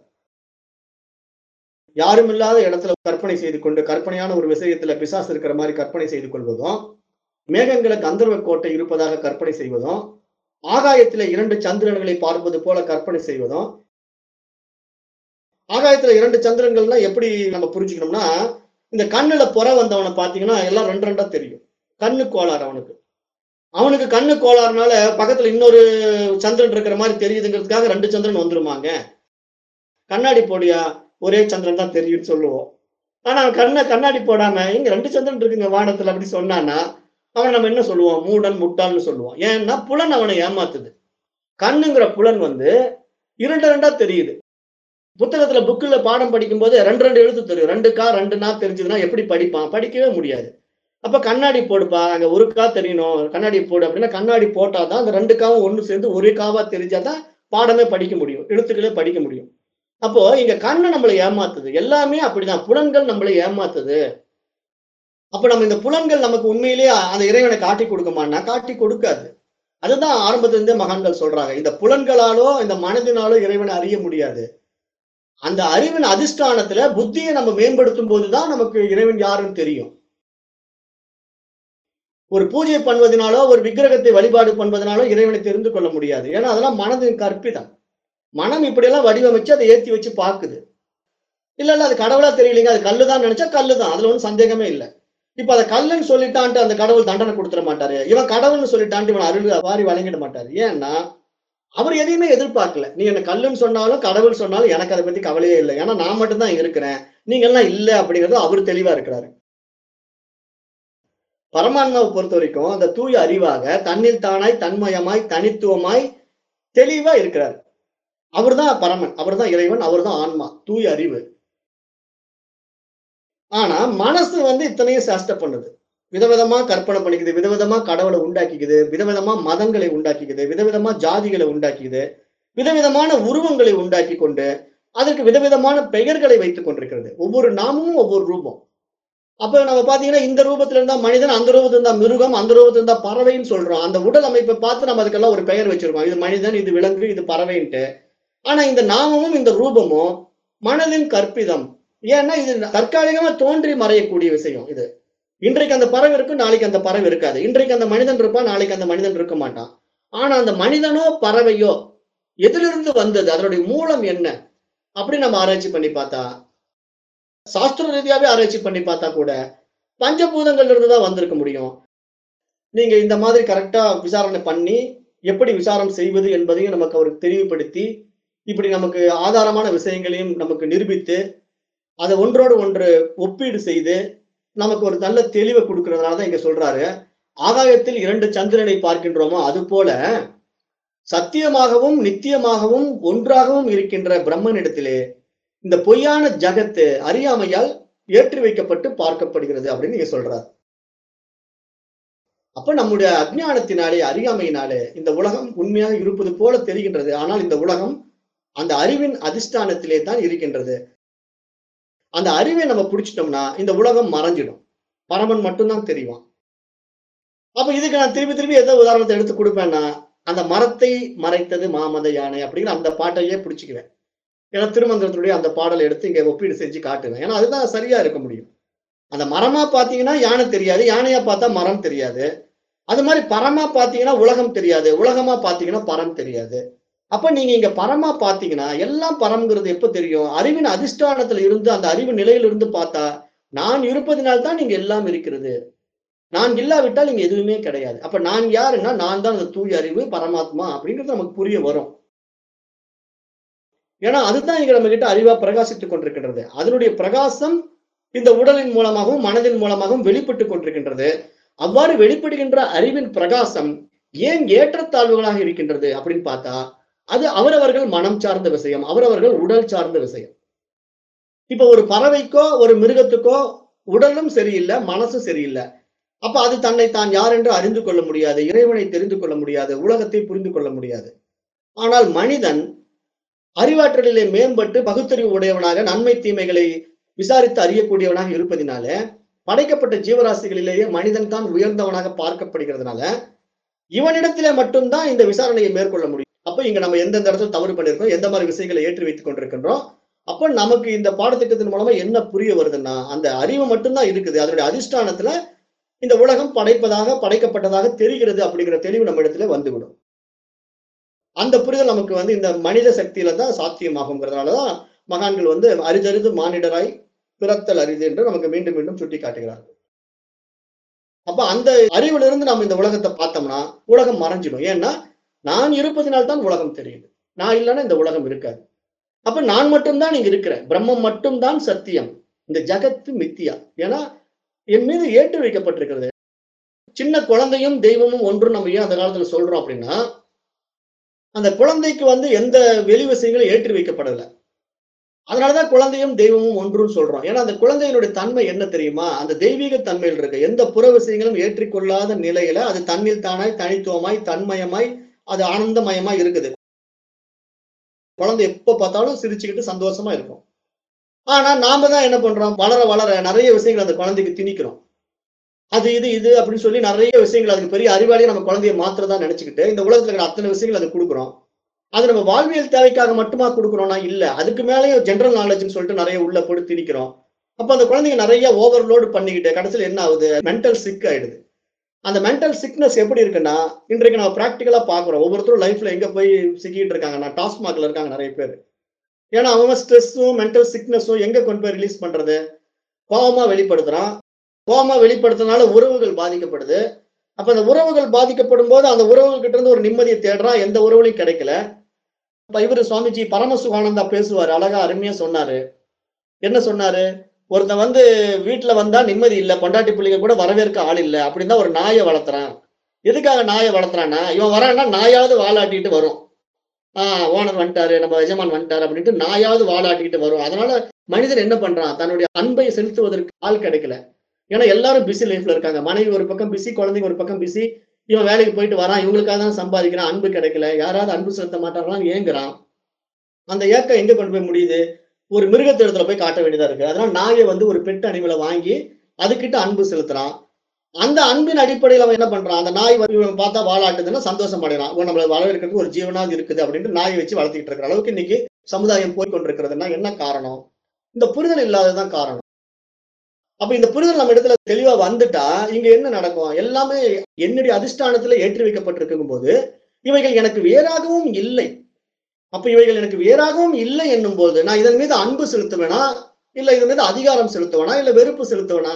யாரும் இல்லாத இடத்துல கற்பனை செய்து கொண்டு கற்பனையான ஒரு விஷயத்துல பிசாசு இருக்கிற மாதிரி கற்பனை செய்து கொள்வதும் மேகங்களை கந்தர்வ கோட்டை இருப்பதாக கற்பனை செய்வதும் ஆகாயத்துல இரண்டு சந்திரன்களை பார்ப்பது போல கற்பனை செய்வதும் ஆகாயத்துல இரண்டு சந்திரன்கள்னா எப்படி நம்ம புரிஞ்சுக்கணும்னா இந்த கண்ணுல புற வந்தவனை பாத்தீங்கன்னா எல்லாம் ரெண்டு ரெண்டா தெரியும் கண்ணு கோளாறு அவனுக்கு அவனுக்கு கண்ணு கோளாறுனால பக்கத்துல இன்னொரு சந்திரன் இருக்கிற மாதிரி தெரியுதுங்கிறதுக்காக ரெண்டு சந்திரன் வந்துருமாங்க கண்ணாடி போடியா ஒரே சந்திரன் தான் தெரியும்னு சொல்லுவோம் ஆனா அவன் கண்ணை கண்ணாடி போடாம இங்க ரெண்டு சந்திரன் இருக்குங்க வானத்துல அப்படி சொன்னான்னா அவன் நம்ம என்ன சொல்லுவோம் மூடன் முட்டாள்னு சொல்லுவோம் ஏன்னா புலன் அவனை ஏமாத்துது கண்ணுங்கிற புலன் வந்து இரண்டு ரெண்டா தெரியுது புத்தகத்துல புக்குல பாடம் படிக்கும்போது ரெண்டு ரெண்டு எழுத்து தெரியும் ரெண்டு கா ரெண்டு நா தெரிஞ்சதுன்னா எப்படி படிப்பான் படிக்கவே முடியாது அப்ப கண்ணாடி போடுப்பா அங்க ஒரு கா தெரியணும் கண்ணாடி போடு அப்படின்னா கண்ணாடி போட்டாதான் அந்த ரெண்டு காவும் ஒண்ணு சேர்ந்து ஒரு காவா தெரிஞ்சாதான் பாடமே படிக்க முடியும் எழுத்துக்களே படிக்க முடியும் அப்போ இங்க கண்ணு நம்மளை ஏமாத்துது எல்லாமே அப்படிதான் புலன்கள் நம்மளை ஏமாத்துது அப்ப நம்ம இந்த புலன்கள் நமக்கு உண்மையிலேயே அந்த இறைவனை காட்டி கொடுக்குமான்னா காட்டி கொடுக்காது அதுதான் ஆரம்பத்துல இருந்தே மகான்கள் சொல்றாங்க இந்த புலன்களாலோ இந்த மனதினாலோ இறைவனை அறிய முடியாது அந்த அறிவின் அதிஷ்டானத்துல புத்தியை நம்ம மேம்படுத்தும் போதுதான் நமக்கு இறைவன் யாருன்னு தெரியும் ஒரு பூஜை பண்ணுவதனாலோ ஒரு விக்கிரகத்தை வழிபாடு பண்ணுவதனாலோ இறைவனை தெரிந்து கொள்ள முடியாது ஏன்னா அதெல்லாம் மனதின் கற்பிதம் மனம் இப்படியெல்லாம் வடிவமைச்சு அதை ஏத்தி வச்சு பாக்குது இல்ல இல்ல அது கடவுளா தெரியலீங்க அது கல்லுதான் நினைச்சா கல்லுதான் அதுல ஒன்றும் சந்தேகமே இல்லை இப்ப அதை கல்லுன்னு சொல்லிட்டான்ட்டு அந்த கடவுள் தண்டனை கொடுத்துட மாட்டாரு இவன் கடவுள்னு சொல்லிட்டான்ட்டு இவன் அருள் வாரி வழங்கிட மாட்டாரு ஏன்னா அவர் எதையுமே எதிர்பார்க்கல நீ என்ன கல்லுன்னு சொன்னாலும் கடவுள் சொன்னாலும் எனக்கு அதை பத்தி கவலையே இல்லை ஏன்னா நான் மட்டும்தான் இருக்கிறேன் நீங்க எல்லாம் இல்ல அப்படிங்கிறது அவர் தெளிவா இருக்கிறாரு பரமாத்மாவை பொறுத்த வரைக்கும் அந்த தூய அறிவாக தன்னில் தானாய் தன்மயமாய் தனித்துவமாய் தெளிவா இருக்கிறார் அவர்தான் பரமன் அவர்தான் இறைவன் அவர்தான் ஆன்மா தூய அறிவு ஆனா மனசு வந்து இத்தனையும் சேஷ்ட பண்ணுது விதவிதமா கற்பனை பண்ணிக்குது விதவிதமா கடவுளை உண்டாக்கிக்குது விதவிதமா மதங்களை உண்டாக்கிக்குது விதவிதமா ஜாதிகளை உண்டாக்கிக்குது விதவிதமான உருவங்களை உண்டாக்கி கொண்டு அதற்கு விதவிதமான பெயர்களை வைத்துக் கொண்டிருக்கிறது ஒவ்வொரு நாமமும் ஒவ்வொரு ரூபம் அப்ப நம்ம பாத்தீங்கன்னா இந்த ரூபத்துல இருந்தா மனிதன் அந்த ரூபத்துல இருந்தா மிருகம் அந்த ரூபத்துல இருந்தா பறவைன்னு சொல்றோம் அந்த உடல் அமைப்பை பார்த்து நம்ம அதுக்கெல்லாம் ஒரு பெயர் வச்சிருக்கோம் இது மனிதன் இது விலங்கு இது பறவைன்ட்டு ஆனா இந்த நாமமும் இந்த ரூபமும் மனதின் கற்பிதம் ஏன்னா இது தற்காலிகமா தோன்றி மறையக்கூடிய விஷயம் இது இன்றைக்கு அந்த பறவை இருக்கும் நாளைக்கு அந்த பறவை இருக்காது இன்றைக்கு அந்த மனிதன் இருப்பான் நாளைக்கு அந்த மனிதன் இருக்க மாட்டான் ஆனா அந்த மனிதனோ பறவையோ எதிலிருந்து வந்தது அதனுடைய மூலம் என்ன அப்படி நம்ம ஆராய்ச்சி பண்ணி பார்த்தா சாஸ்திர ரீதியாவே ஆராய்ச்சி பண்ணி பார்த்தா கூட பஞ்சபூதங்கள்ல இருந்து தான் வந்திருக்க முடியும் நீங்க இந்த மாதிரி கரெக்டா விசாரணை பண்ணி எப்படி விசாரம் செய்வது என்பதையும் நமக்கு அவருக்கு தெளிவுபடுத்தி இப்படி நமக்கு ஆதாரமான விஷயங்களையும் நமக்கு நிரூபித்து அதை ஒன்றோடு ஒன்று ஒப்பீடு செய்து நமக்கு ஒரு நல்ல தெளிவை கொடுக்கறதுனால தான் இங்க சொல்றாரு ஆகாயத்தில் இரண்டு சந்திரனை பார்க்கின்றோமோ அது போல சத்தியமாகவும் நித்தியமாகவும் ஒன்றாகவும் இருக்கின்ற பிரம்மனிடத்திலே இந்த பொய்யான ஜகத்து அறியாமையால் ஏற்றி வைக்கப்பட்டு பார்க்கப்படுகிறது அப்படின்னு நீங்க சொல்றார் அப்ப நம்முடைய அஜ்ஞானத்தினாலே அறியாமையினாலே இந்த உலகம் உண்மையாக இருப்பது போல தெரிகின்றது ஆனால் இந்த உலகம் அந்த அறிவின் அதிஷ்டானத்திலே தான் இருக்கின்றது அந்த அறிவை நம்ம பிடிச்சிட்டோம்னா இந்த உலகம் மறைஞ்சிடும் பரமன் மட்டும்தான் தெரியும் அப்ப இதுக்கு நான் திருப்பி திருப்பி எதோ உதாரணத்தை எடுத்து கொடுப்பேன்னா அந்த மரத்தை மறைத்தது மாமத யானை அப்படிங்கிற அந்த பாட்டையே பிடிச்சிக்குவேன் ஏன்னா திருமந்திரத்துடைய அந்த பாடலை எடுத்து இங்க ஒப்பீடு செஞ்சு காட்டுவேன் ஏன்னா அதுதான் சரியா இருக்க முடியும் அந்த மரமா பாத்தீங்கன்னா யானை தெரியாது யானையா பார்த்தா மரம் தெரியாது அது மாதிரி பரமா பாத்தீங்கன்னா உலகம் தெரியாது உலகமா பாத்தீங்கன்னா பரம் தெரியாது அப்ப நீங்க இங்க பரமா பாத்தீங்கன்னா எல்லாம் பரம்ங்கிறது எப்ப தெரியும் அறிவின் அதிஷ்டானத்துல இருந்து அந்த அறிவு நிலையிலிருந்து பார்த்தா நான் இருப்பதினால் தான் நீங்க எல்லாம் இருக்கிறது நான் இல்லாவிட்டால் இங்க எதுவுமே கிடையாது அப்ப நான் யாருன்னா நான் தான் அந்த தூய அறிவு பரமாத்மா அப்படிங்கிறது நமக்கு புரிய வரும் ஏன்னா அதுதான் இங்க நம்ம கிட்ட அறிவா பிரகாசித்துக் கொண்டிருக்கின்றது அதனுடைய பிரகாசம் இந்த உடலின் மூலமாகவும் மனதின் மூலமாகவும் வெளிப்பட்டு கொண்டிருக்கின்றது அவ்வாறு வெளிப்படுகின்ற அறிவின் பிரகாசம் ஏன் ஏற்றத்தாழ்வுகளாக இருக்கின்றது அப்படின்னு பார்த்தா அது அவரவர்கள் மனம் சார்ந்த விஷயம் அவரவர்கள் உடல் சார்ந்த விஷயம் இப்ப ஒரு பறவைக்கோ ஒரு மிருகத்துக்கோ உடலும் சரியில்லை மனசும் சரியில்லை அப்ப அது தன்னை தான் யார் என்று அறிந்து கொள்ள முடியாது இறைவனை தெரிந்து கொள்ள முடியாது உலகத்தை புரிந்து கொள்ள முடியாது ஆனால் மனிதன் அறிவாற்றலிலே மேம்பட்டு பகுத்தறிவு உடையவனாக நன்மை தீமைகளை விசாரித்து அறியக்கூடியவனாக இருப்பதினால படைக்கப்பட்ட ஜீவராசிகளிலேயே மனிதன் தான் உயர்ந்தவனாக பார்க்கப்படுகிறதுனால இவனிடத்திலே மட்டும்தான் இந்த விசாரணையை மேற்கொள்ள முடியும் அப்ப இங்க நம்ம எந்தெந்த இடத்துல தவறு பண்ணிருக்கோம் எந்த மாதிரி விஷயங்களை ஏற்றி வைத்துக் கொண்டிருக்கின்றோம் அப்ப நமக்கு இந்த பாடத்திட்டத்தின் மூலமா என்ன புரிய வருதுன்னா அந்த அறிவு மட்டும்தான் இருக்குது அதனுடைய அதிஷ்டானத்துல இந்த உலகம் படைப்பதாக படைக்கப்பட்டதாக தெரிகிறது அப்படிங்கிற தெளிவு நம்ம இடத்துல வந்துவிடும் அந்த புரிதல் நமக்கு வந்து இந்த மனித சக்தியில தான் சாத்தியமாகுங்கிறதுனாலதான் மகான்கள் வந்து அரிதறிது மானிடராய் பிறத்தல் அரிது என்று நமக்கு மீண்டும் மீண்டும் சுட்டி காட்டுகிறார்கள் அப்ப அந்த அறிவிலிருந்து நம்ம இந்த உலகத்தை பார்த்தோம்னா உலகம் மறைஞ்சிடும் ஏன்னா நான் இருப்பதினால் தான் உலகம் தெரியுது நான் இல்லைன்னா இந்த உலகம் இருக்காது அப்ப நான் மட்டும்தான் இங்க இருக்கிறேன் பிரம்மம் மட்டும்தான் சத்தியம் இந்த ஜகத்து மித்தியா ஏன்னா என் மீது ஏற்றி வைக்கப்பட்டிருக்கிறது சின்ன குழந்தையும் தெய்வமும் ஒன்றும் நம்ம ஏன் அந்த காலத்துல சொல்றோம் அப்படின்னா அந்த குழந்தைக்கு வந்து எந்த வெளி விஷயங்களும் ஏற்றி வைக்கப்படல அதனாலதான் குழந்தையும் தெய்வமும் ஒன்றும் சொல்றோம் ஏன்னா அந்த குழந்தையினுடைய தன்மை என்ன தெரியுமா அந்த தெய்வீக தன்மையில் இருக்கு எந்த புற விஷயங்களும் ஏற்றிக்கொள்ளாத நிலையில அது தன்னில் தானாய் தனித்துவமாய் தன்மயமாய் அது ஆனந்தமயமாய் இருக்குது குழந்தை எப்ப பார்த்தாலும் சிரிச்சுக்கிட்டு சந்தோஷமா இருக்கும் ஆனா நாம தான் என்ன பண்றோம் வளர வளர நிறைய விஷயங்கள் அந்த குழந்தைக்கு திணிக்கிறோம் அது இது இது அப்படின்னு சொல்லி நிறைய விஷயங்கள் அதுக்கு பெரிய அறிவாளியை நம்ம குழந்தைய மாத்திரதா நினைச்சுக்கிட்டு இந்த உலகத்துல இருக்கிற அத்தனை விஷயங்கள் அதை கொடுக்குறோம் அது நம்ம வாழ்வியல் தேவைக்காக மட்டுமா கொடுக்குறோம்னா இல்ல அதுக்கு மேலேயும் ஜென்ரல் நாலேஜ்னு சொல்லிட்டு நிறைய உள்ள போட்டு திணிக்கிறோம் அப்ப அந்த குழந்தைங்க நிறைய ஓவர்லோடு பண்ணிக்கிட்டு கடைசியில் என்ன ஆகுது மென்டல் சிக் ஆயிடுது அந்த மென்டல் சிக்னஸ் எப்படி இருக்குன்னா இன்றைக்கு நம்ம ப்ராக்டிக்கலா பாக்குறோம் ஒவ்வொருத்தரும் லைஃப்ல எங்க போய் சிக்கிட்டு இருக்காங்க நான் டாஸ்மாக்ல இருக்காங்க நிறைய பேர் ஏன்னா அவங்க ஸ்ட்ரெஸ்ஸும் மென்டல் சிக்னஸும் எங்க கொண்டு போய் ரிலீஸ் பண்றது கோபமா வெளிப்படுத்துறான் கோபமா வெளிப்படுத்துறதுனால உறவுகள் பாதிக்கப்படுது அப்ப அந்த உறவுகள் பாதிக்கப்படும் போது அந்த உறவுகள் கிட்ட இருந்து ஒரு நிம்மதியை தேடுறான் எந்த உறவுலையும் கிடைக்கல இப்ப இவரு சுவாமிஜி பரமசுகானந்தா பேசுவாரு அழகா அருமையா சொன்னாரு என்ன சொன்னாரு ஒருத்தன் வந்து வீட்டுல வந்தா நிம்மதி இல்ல பொண்டாட்டி பிள்ளைங்க கூட வரவேற்க ஆள் இல்ல அப்படின்னு தான் ஒரு நாயை வளர்த்துறான் எதுக்காக நாயை வளர்த்துறான்னா இவன் வரான்னா நாயாவது வாலாட்டிட்டு வரும் ஆஹ் ஓனர் வந்துட்டாரு நம்ம எஜமான் வந்துட்டாரு அப்படின்ட்டு நாயாவது வாலாட்டிக்கிட்டு வரும் அதனால மனிதன் என்ன பண்றான் தன்னுடைய அன்பை செலுத்துவதற்கு ஆள் கிடைக்கல ஏன்னா எல்லாரும் பிஸி லைஃப்ல இருக்காங்க மனைவி ஒரு பக்கம் பிஸி குழந்தைங்க ஒரு பக்கம் பிஸி இவன் வேலைக்கு போயிட்டு வரான் இவங்களுக்காக தான் சம்பாதிக்கிறான் அன்பு கிடைக்கல யாராவது அன்பு செலுத்த மாட்டாங்களான்னு ஏங்குறான் அந்த ஏக்கம் எங்க கொண்டு போய் முடியுது ஒரு மிருகத்திடத்துல போய் காட்ட வேண்டியதா இருக்கு அதனால நாயை வந்து ஒரு பெட் அனிமலை வாங்கி அதுகிட்ட அன்பு செலுத்துறான் அந்த அன்பின் அடிப்படையில் அவன் என்ன பண்றான் அந்த நாய் வந்து இவன் பார்த்தா வாழாட்டுதுன்னா சந்தோஷம் அடைகிறான் ஓ, நம்மள வரவேற்கிறது ஒரு ஜீவனாக இருக்குது அப்படின்ட்டு நாயை வச்சு வளர்த்திட்டு இருக்கிற அளவுக்கு இன்னைக்கு சமுதாயம் போய் கொண்டிருக்கிறதுனா என்ன காரணம் இந்த புரிதல் இல்லாததுதான் காரணம் அப்ப இந்த புரிதல் நம்ம இடத்துல தெளிவா வந்துட்டா இங்க என்ன நடக்கும் எல்லாமே என்னுடைய அதிஷ்டானத்துல ஏற்றி வைக்கப்பட்டிருக்கும் போது இவைகள் எனக்கு வேறாகவும் இல்லை அப்ப இவைகள் எனக்கு வேறாகவும் இல்லை என்னும் போது நான் இதன் மீது அன்பு செலுத்துவேனா இல்ல இதன் மீது அதிகாரம் செலுத்துவேனா இல்ல வெறுப்பு செலுத்துவேனா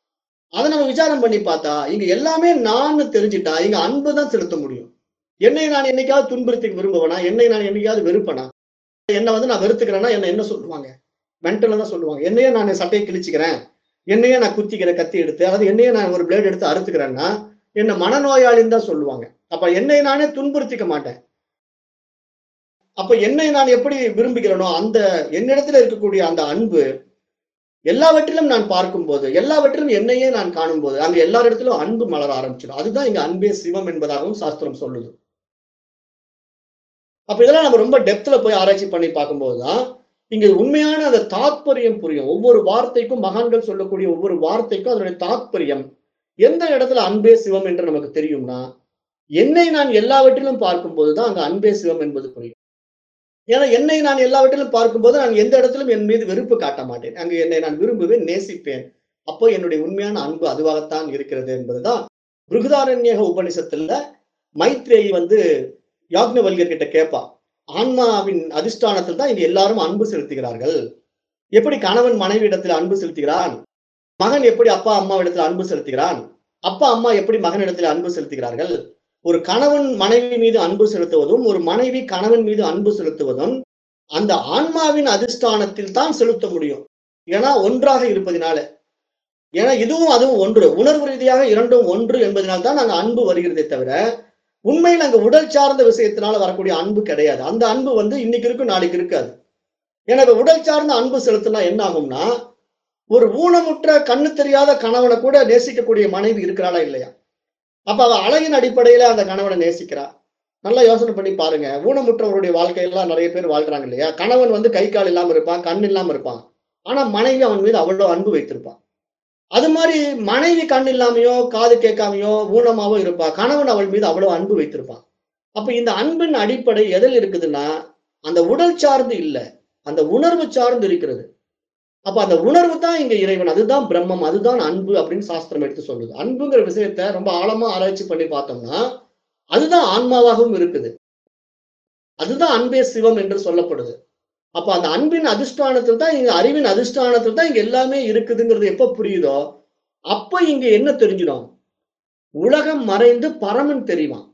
அதை நம்ம விசாரம் பண்ணி பார்த்தா இங்க எல்லாமே நான் தெரிஞ்சுட்டா இங்க அன்பு தான் செலுத்த முடியும் என்னை நான் என்னைக்காவது துன்புறுத்தி விரும்புவேனா என்னை நான் என்னைக்காவது வெறுப்பனா என்னை வந்து நான் வெறுத்துக்கிறேன்னா என்ன என்ன சொல்லுவாங்க மென்டல்ல தான் சொல்லுவாங்க என்னையே நான் சட்டையை கிழிச்சுக்கிறேன் என்னையே நான் குத்திக்கிறேன் கத்தி எடுத்து அதாவது என்னையே நான் ஒரு பிளேட் எடுத்து அறுத்துக்கிறேன்னா என்ன மனநோயாளின்னு தான் சொல்லுவாங்க அப்ப என்னை நானே துன்புறுத்திக்க மாட்டேன் அப்ப என்னை நான் எப்படி விரும்புகிறேனோ அந்த என்னிடத்துல இருக்கக்கூடிய அந்த அன்பு எல்லாவற்றிலும் நான் பார்க்கும்போது எல்லாவற்றிலும் என்னையே நான் காணும்போது அங்க எல்லாரிடத்திலும் அன்பு மலர ஆரம்பிச்சிடும் அதுதான் இங்க அன்பே சிவம் என்பதாகவும் சாஸ்திரம் சொல்லுது அப்ப இதெல்லாம் நம்ம ரொம்ப டெப்த்ல போய் ஆராய்ச்சி பண்ணி பார்க்கும்போதுதான் இங்க உண்மையான அந்த தாத்பரியம் புரியும் ஒவ்வொரு வார்த்தைக்கும் மகான்கள் சொல்லக்கூடிய ஒவ்வொரு வார்த்தைக்கும் அதனுடைய தாத்பரியம் எந்த இடத்துல அன்பே சிவம் என்று நமக்கு தெரியும்னா என்னை நான் எல்லாவற்றிலும் பார்க்கும்போதுதான் அங்க அன்பே சிவம் என்பது புரியும் ஏன்னா என்னை நான் எல்லாவற்றிலும் பார்க்கும்போது நான் எந்த இடத்திலும் என் மீது வெறுப்பு காட்ட மாட்டேன் அங்கு என்னை நான் விரும்புவேன் நேசிப்பேன் அப்போ என்னுடைய உண்மையான அன்பு அதுவாகத்தான் இருக்கிறது என்பதுதான் பிருகுதாரண்யக உபனிஷத்துல மைத்ரேயி வந்து யாக்னவல்யர் கிட்ட கேட்பா ஆன்மாவின் அதிஷ்டானத்தில் தான் இங்க எல்லாரும் அன்பு செலுத்துகிறார்கள் எப்படி கணவன் மனைவி இடத்துல அன்பு செலுத்துகிறான் மகன் எப்படி அப்பா அம்மா இடத்துல அன்பு செலுத்துகிறான் அப்பா அம்மா எப்படி மகனிடத்தில் அன்பு செலுத்துகிறார்கள் ஒரு கணவன் மனைவி மீது அன்பு செலுத்துவதும் ஒரு மனைவி கணவன் மீது அன்பு செலுத்துவதும் அந்த ஆன்மாவின் அதிஷ்டானத்தில் தான் செலுத்த முடியும் ஏன்னா ஒன்றாக இருப்பதினால ஏன்னா இதுவும் அதுவும் ஒன்று உணர்வு ரீதியாக இரண்டும் ஒன்று என்பதனால் தான் அங்க அன்பு வருகிறதே தவிர உண்மையில் அங்க உடல் சார்ந்த விஷயத்தினால வரக்கூடிய அன்பு கிடையாது அந்த அன்பு வந்து இன்னைக்கு இருக்கும் நாளைக்கு இருக்காது ஏன்னா இப்ப உடல் சார்ந்த அன்பு செலுத்தினா என்ன ஆகும்னா ஒரு ஊனமுற்ற கண்ணு தெரியாத கணவனை கூட நேசிக்கக்கூடிய மனைவி இருக்கிறாளா இல்லையா அப்ப அவ அழகின் அடிப்படையில அந்த கணவனை நேசிக்கிறா நல்லா யோசனை பண்ணி பாருங்க ஊனமுற்றவருடைய வாழ்க்கையெல்லாம் நிறைய பேர் வாழ்றாங்க இல்லையா கணவன் வந்து கை கால் இல்லாம இருப்பான் கண் இல்லாம இருப்பான் ஆனா மனைவி அவன் மீது அவ்வளவு அன்பு வைத்திருப்பான் அது மாதிரி மனைவி கண் இல்லாமையோ காது கேட்காமையோ ஊனமாவோ இருப்பா கணவன் அவள் மீது அவ்வளவு அன்பு வைத்திருப்பான் அப்ப இந்த அன்பின் அடிப்படை எதில் இருக்குதுன்னா அந்த உடல் சார்ந்து இல்ல அந்த உணர்வு சார்ந்து இருக்கிறது அப்ப அந்த உணர்வு தான் இங்க இறைவன் அதுதான் பிரம்மம் அதுதான் அன்பு அப்படின்னு சாஸ்திரம் எடுத்து சொல்லுது அன்புங்கிற விஷயத்த ரொம்ப ஆழமா ஆராய்ச்சி பண்ணி பார்த்தோம்னா அதுதான் ஆன்மாவாகவும் இருக்குது அதுதான் அன்பே சிவம் என்று சொல்லப்படுது அப்ப அந்த அன்பின் அதிஷ்டானத்தில் தான் இங்க அறிவின் அதிஷ்டானத்தில் தான் இங்க எல்லாமே இருக்குதுங்கிறது எப்ப புரியுதோ அப்ப இங்க என்ன தெரிஞ்சிடும் உலகம் மறைந்து பரமன் தெரியுமா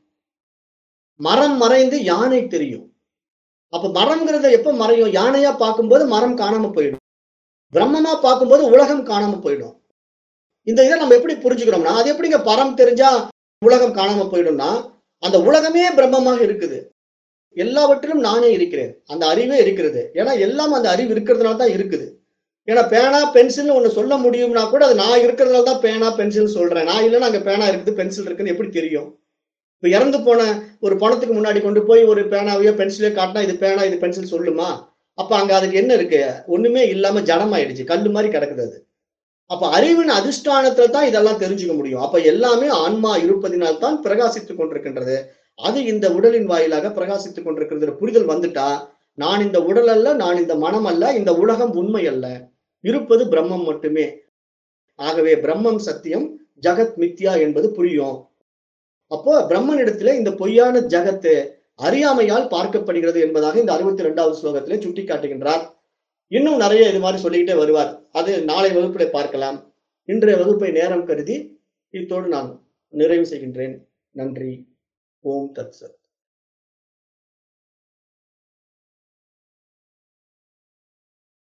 மரம் மறைந்து யானை தெரியும் அப்ப மரம்ங்கிறத எப்ப மறையும் யானையா பார்க்கும்போது மரம் காணாம போயிடும் பிரம்மமா பார்க்கும்போது உலகம் காணாம போயிடும் இந்த இதை நம்ம எப்படி புரிஞ்சுக்கிறோம்னா அது எப்படிங்க பரம் தெரிஞ்சா உலகம் காணாம போயிடும்னா அந்த உலகமே பிரம்மமாக இருக்குது எல்லாவற்றிலும் நானே இருக்கிறேன் அந்த அறிவே இருக்கிறது ஏன்னா எல்லாம் அந்த அறிவு இருக்கிறதுனால தான் இருக்குது ஏன்னா பேனா பென்சில் ஒண்ணு சொல்ல முடியும்னா கூட அது நான் இருக்கிறதுனால தான் பேனா பென்சில் சொல்றேன் நான் இல்லைன்னா அங்க பேனா இருக்குது பென்சில் இருக்குன்னு எப்படி தெரியும் இப்ப இறந்து போன ஒரு பணத்துக்கு முன்னாடி கொண்டு போய் ஒரு பேனாவையோ பென்சிலையோ காட்டினா இது பேனா இது பென்சில் சொல்லுமா அப்ப அங்க அதுக்கு என்ன இருக்கு ஒண்ணுமே இல்லாம ஜடமாயிடுச்சு கல்லு மாதிரி கிடக்குது அது அப்ப அறிவின் அதிஷ்டானத்துல தான் இதெல்லாம் தெரிஞ்சுக்க முடியும் அப்ப எல்லாமே ஆன்மா இருப்பதினால் தான் பிரகாசித்துக் கொண்டிருக்கின்றது அது இந்த உடலின் வாயிலாக பிரகாசித்துக் கொண்டிருக்கின்ற புரிதல் வந்துட்டா நான் இந்த உடல் அல்ல நான் இந்த மனம் அல்ல இந்த உலகம் உண்மை அல்ல இருப்பது பிரம்மம் மட்டுமே ஆகவே பிரம்மம் சத்தியம் ஜகத் மித்யா என்பது புரியும் அப்போ பிரம்மனிடத்திலே இந்த பொய்யான ஜகத்து அறியாமையால் பார்க்கப்படுகிறது என்பதாக இந்த அறுபத்தி ரெண்டாவது ஸ்லோகத்திலே சுட்டி காட்டுகின்றார் இன்னும் நிறைய இது மாதிரி சொல்லிக்கிட்டே வருவார் அது நாளை வகுப்பிலே பார்க்கலாம் இன்றைய வகுப்பை நேரம் கருதி இத்தோடு நான் நிறைவு செய்கின்றேன் நன்றி ஓம் தத் சத்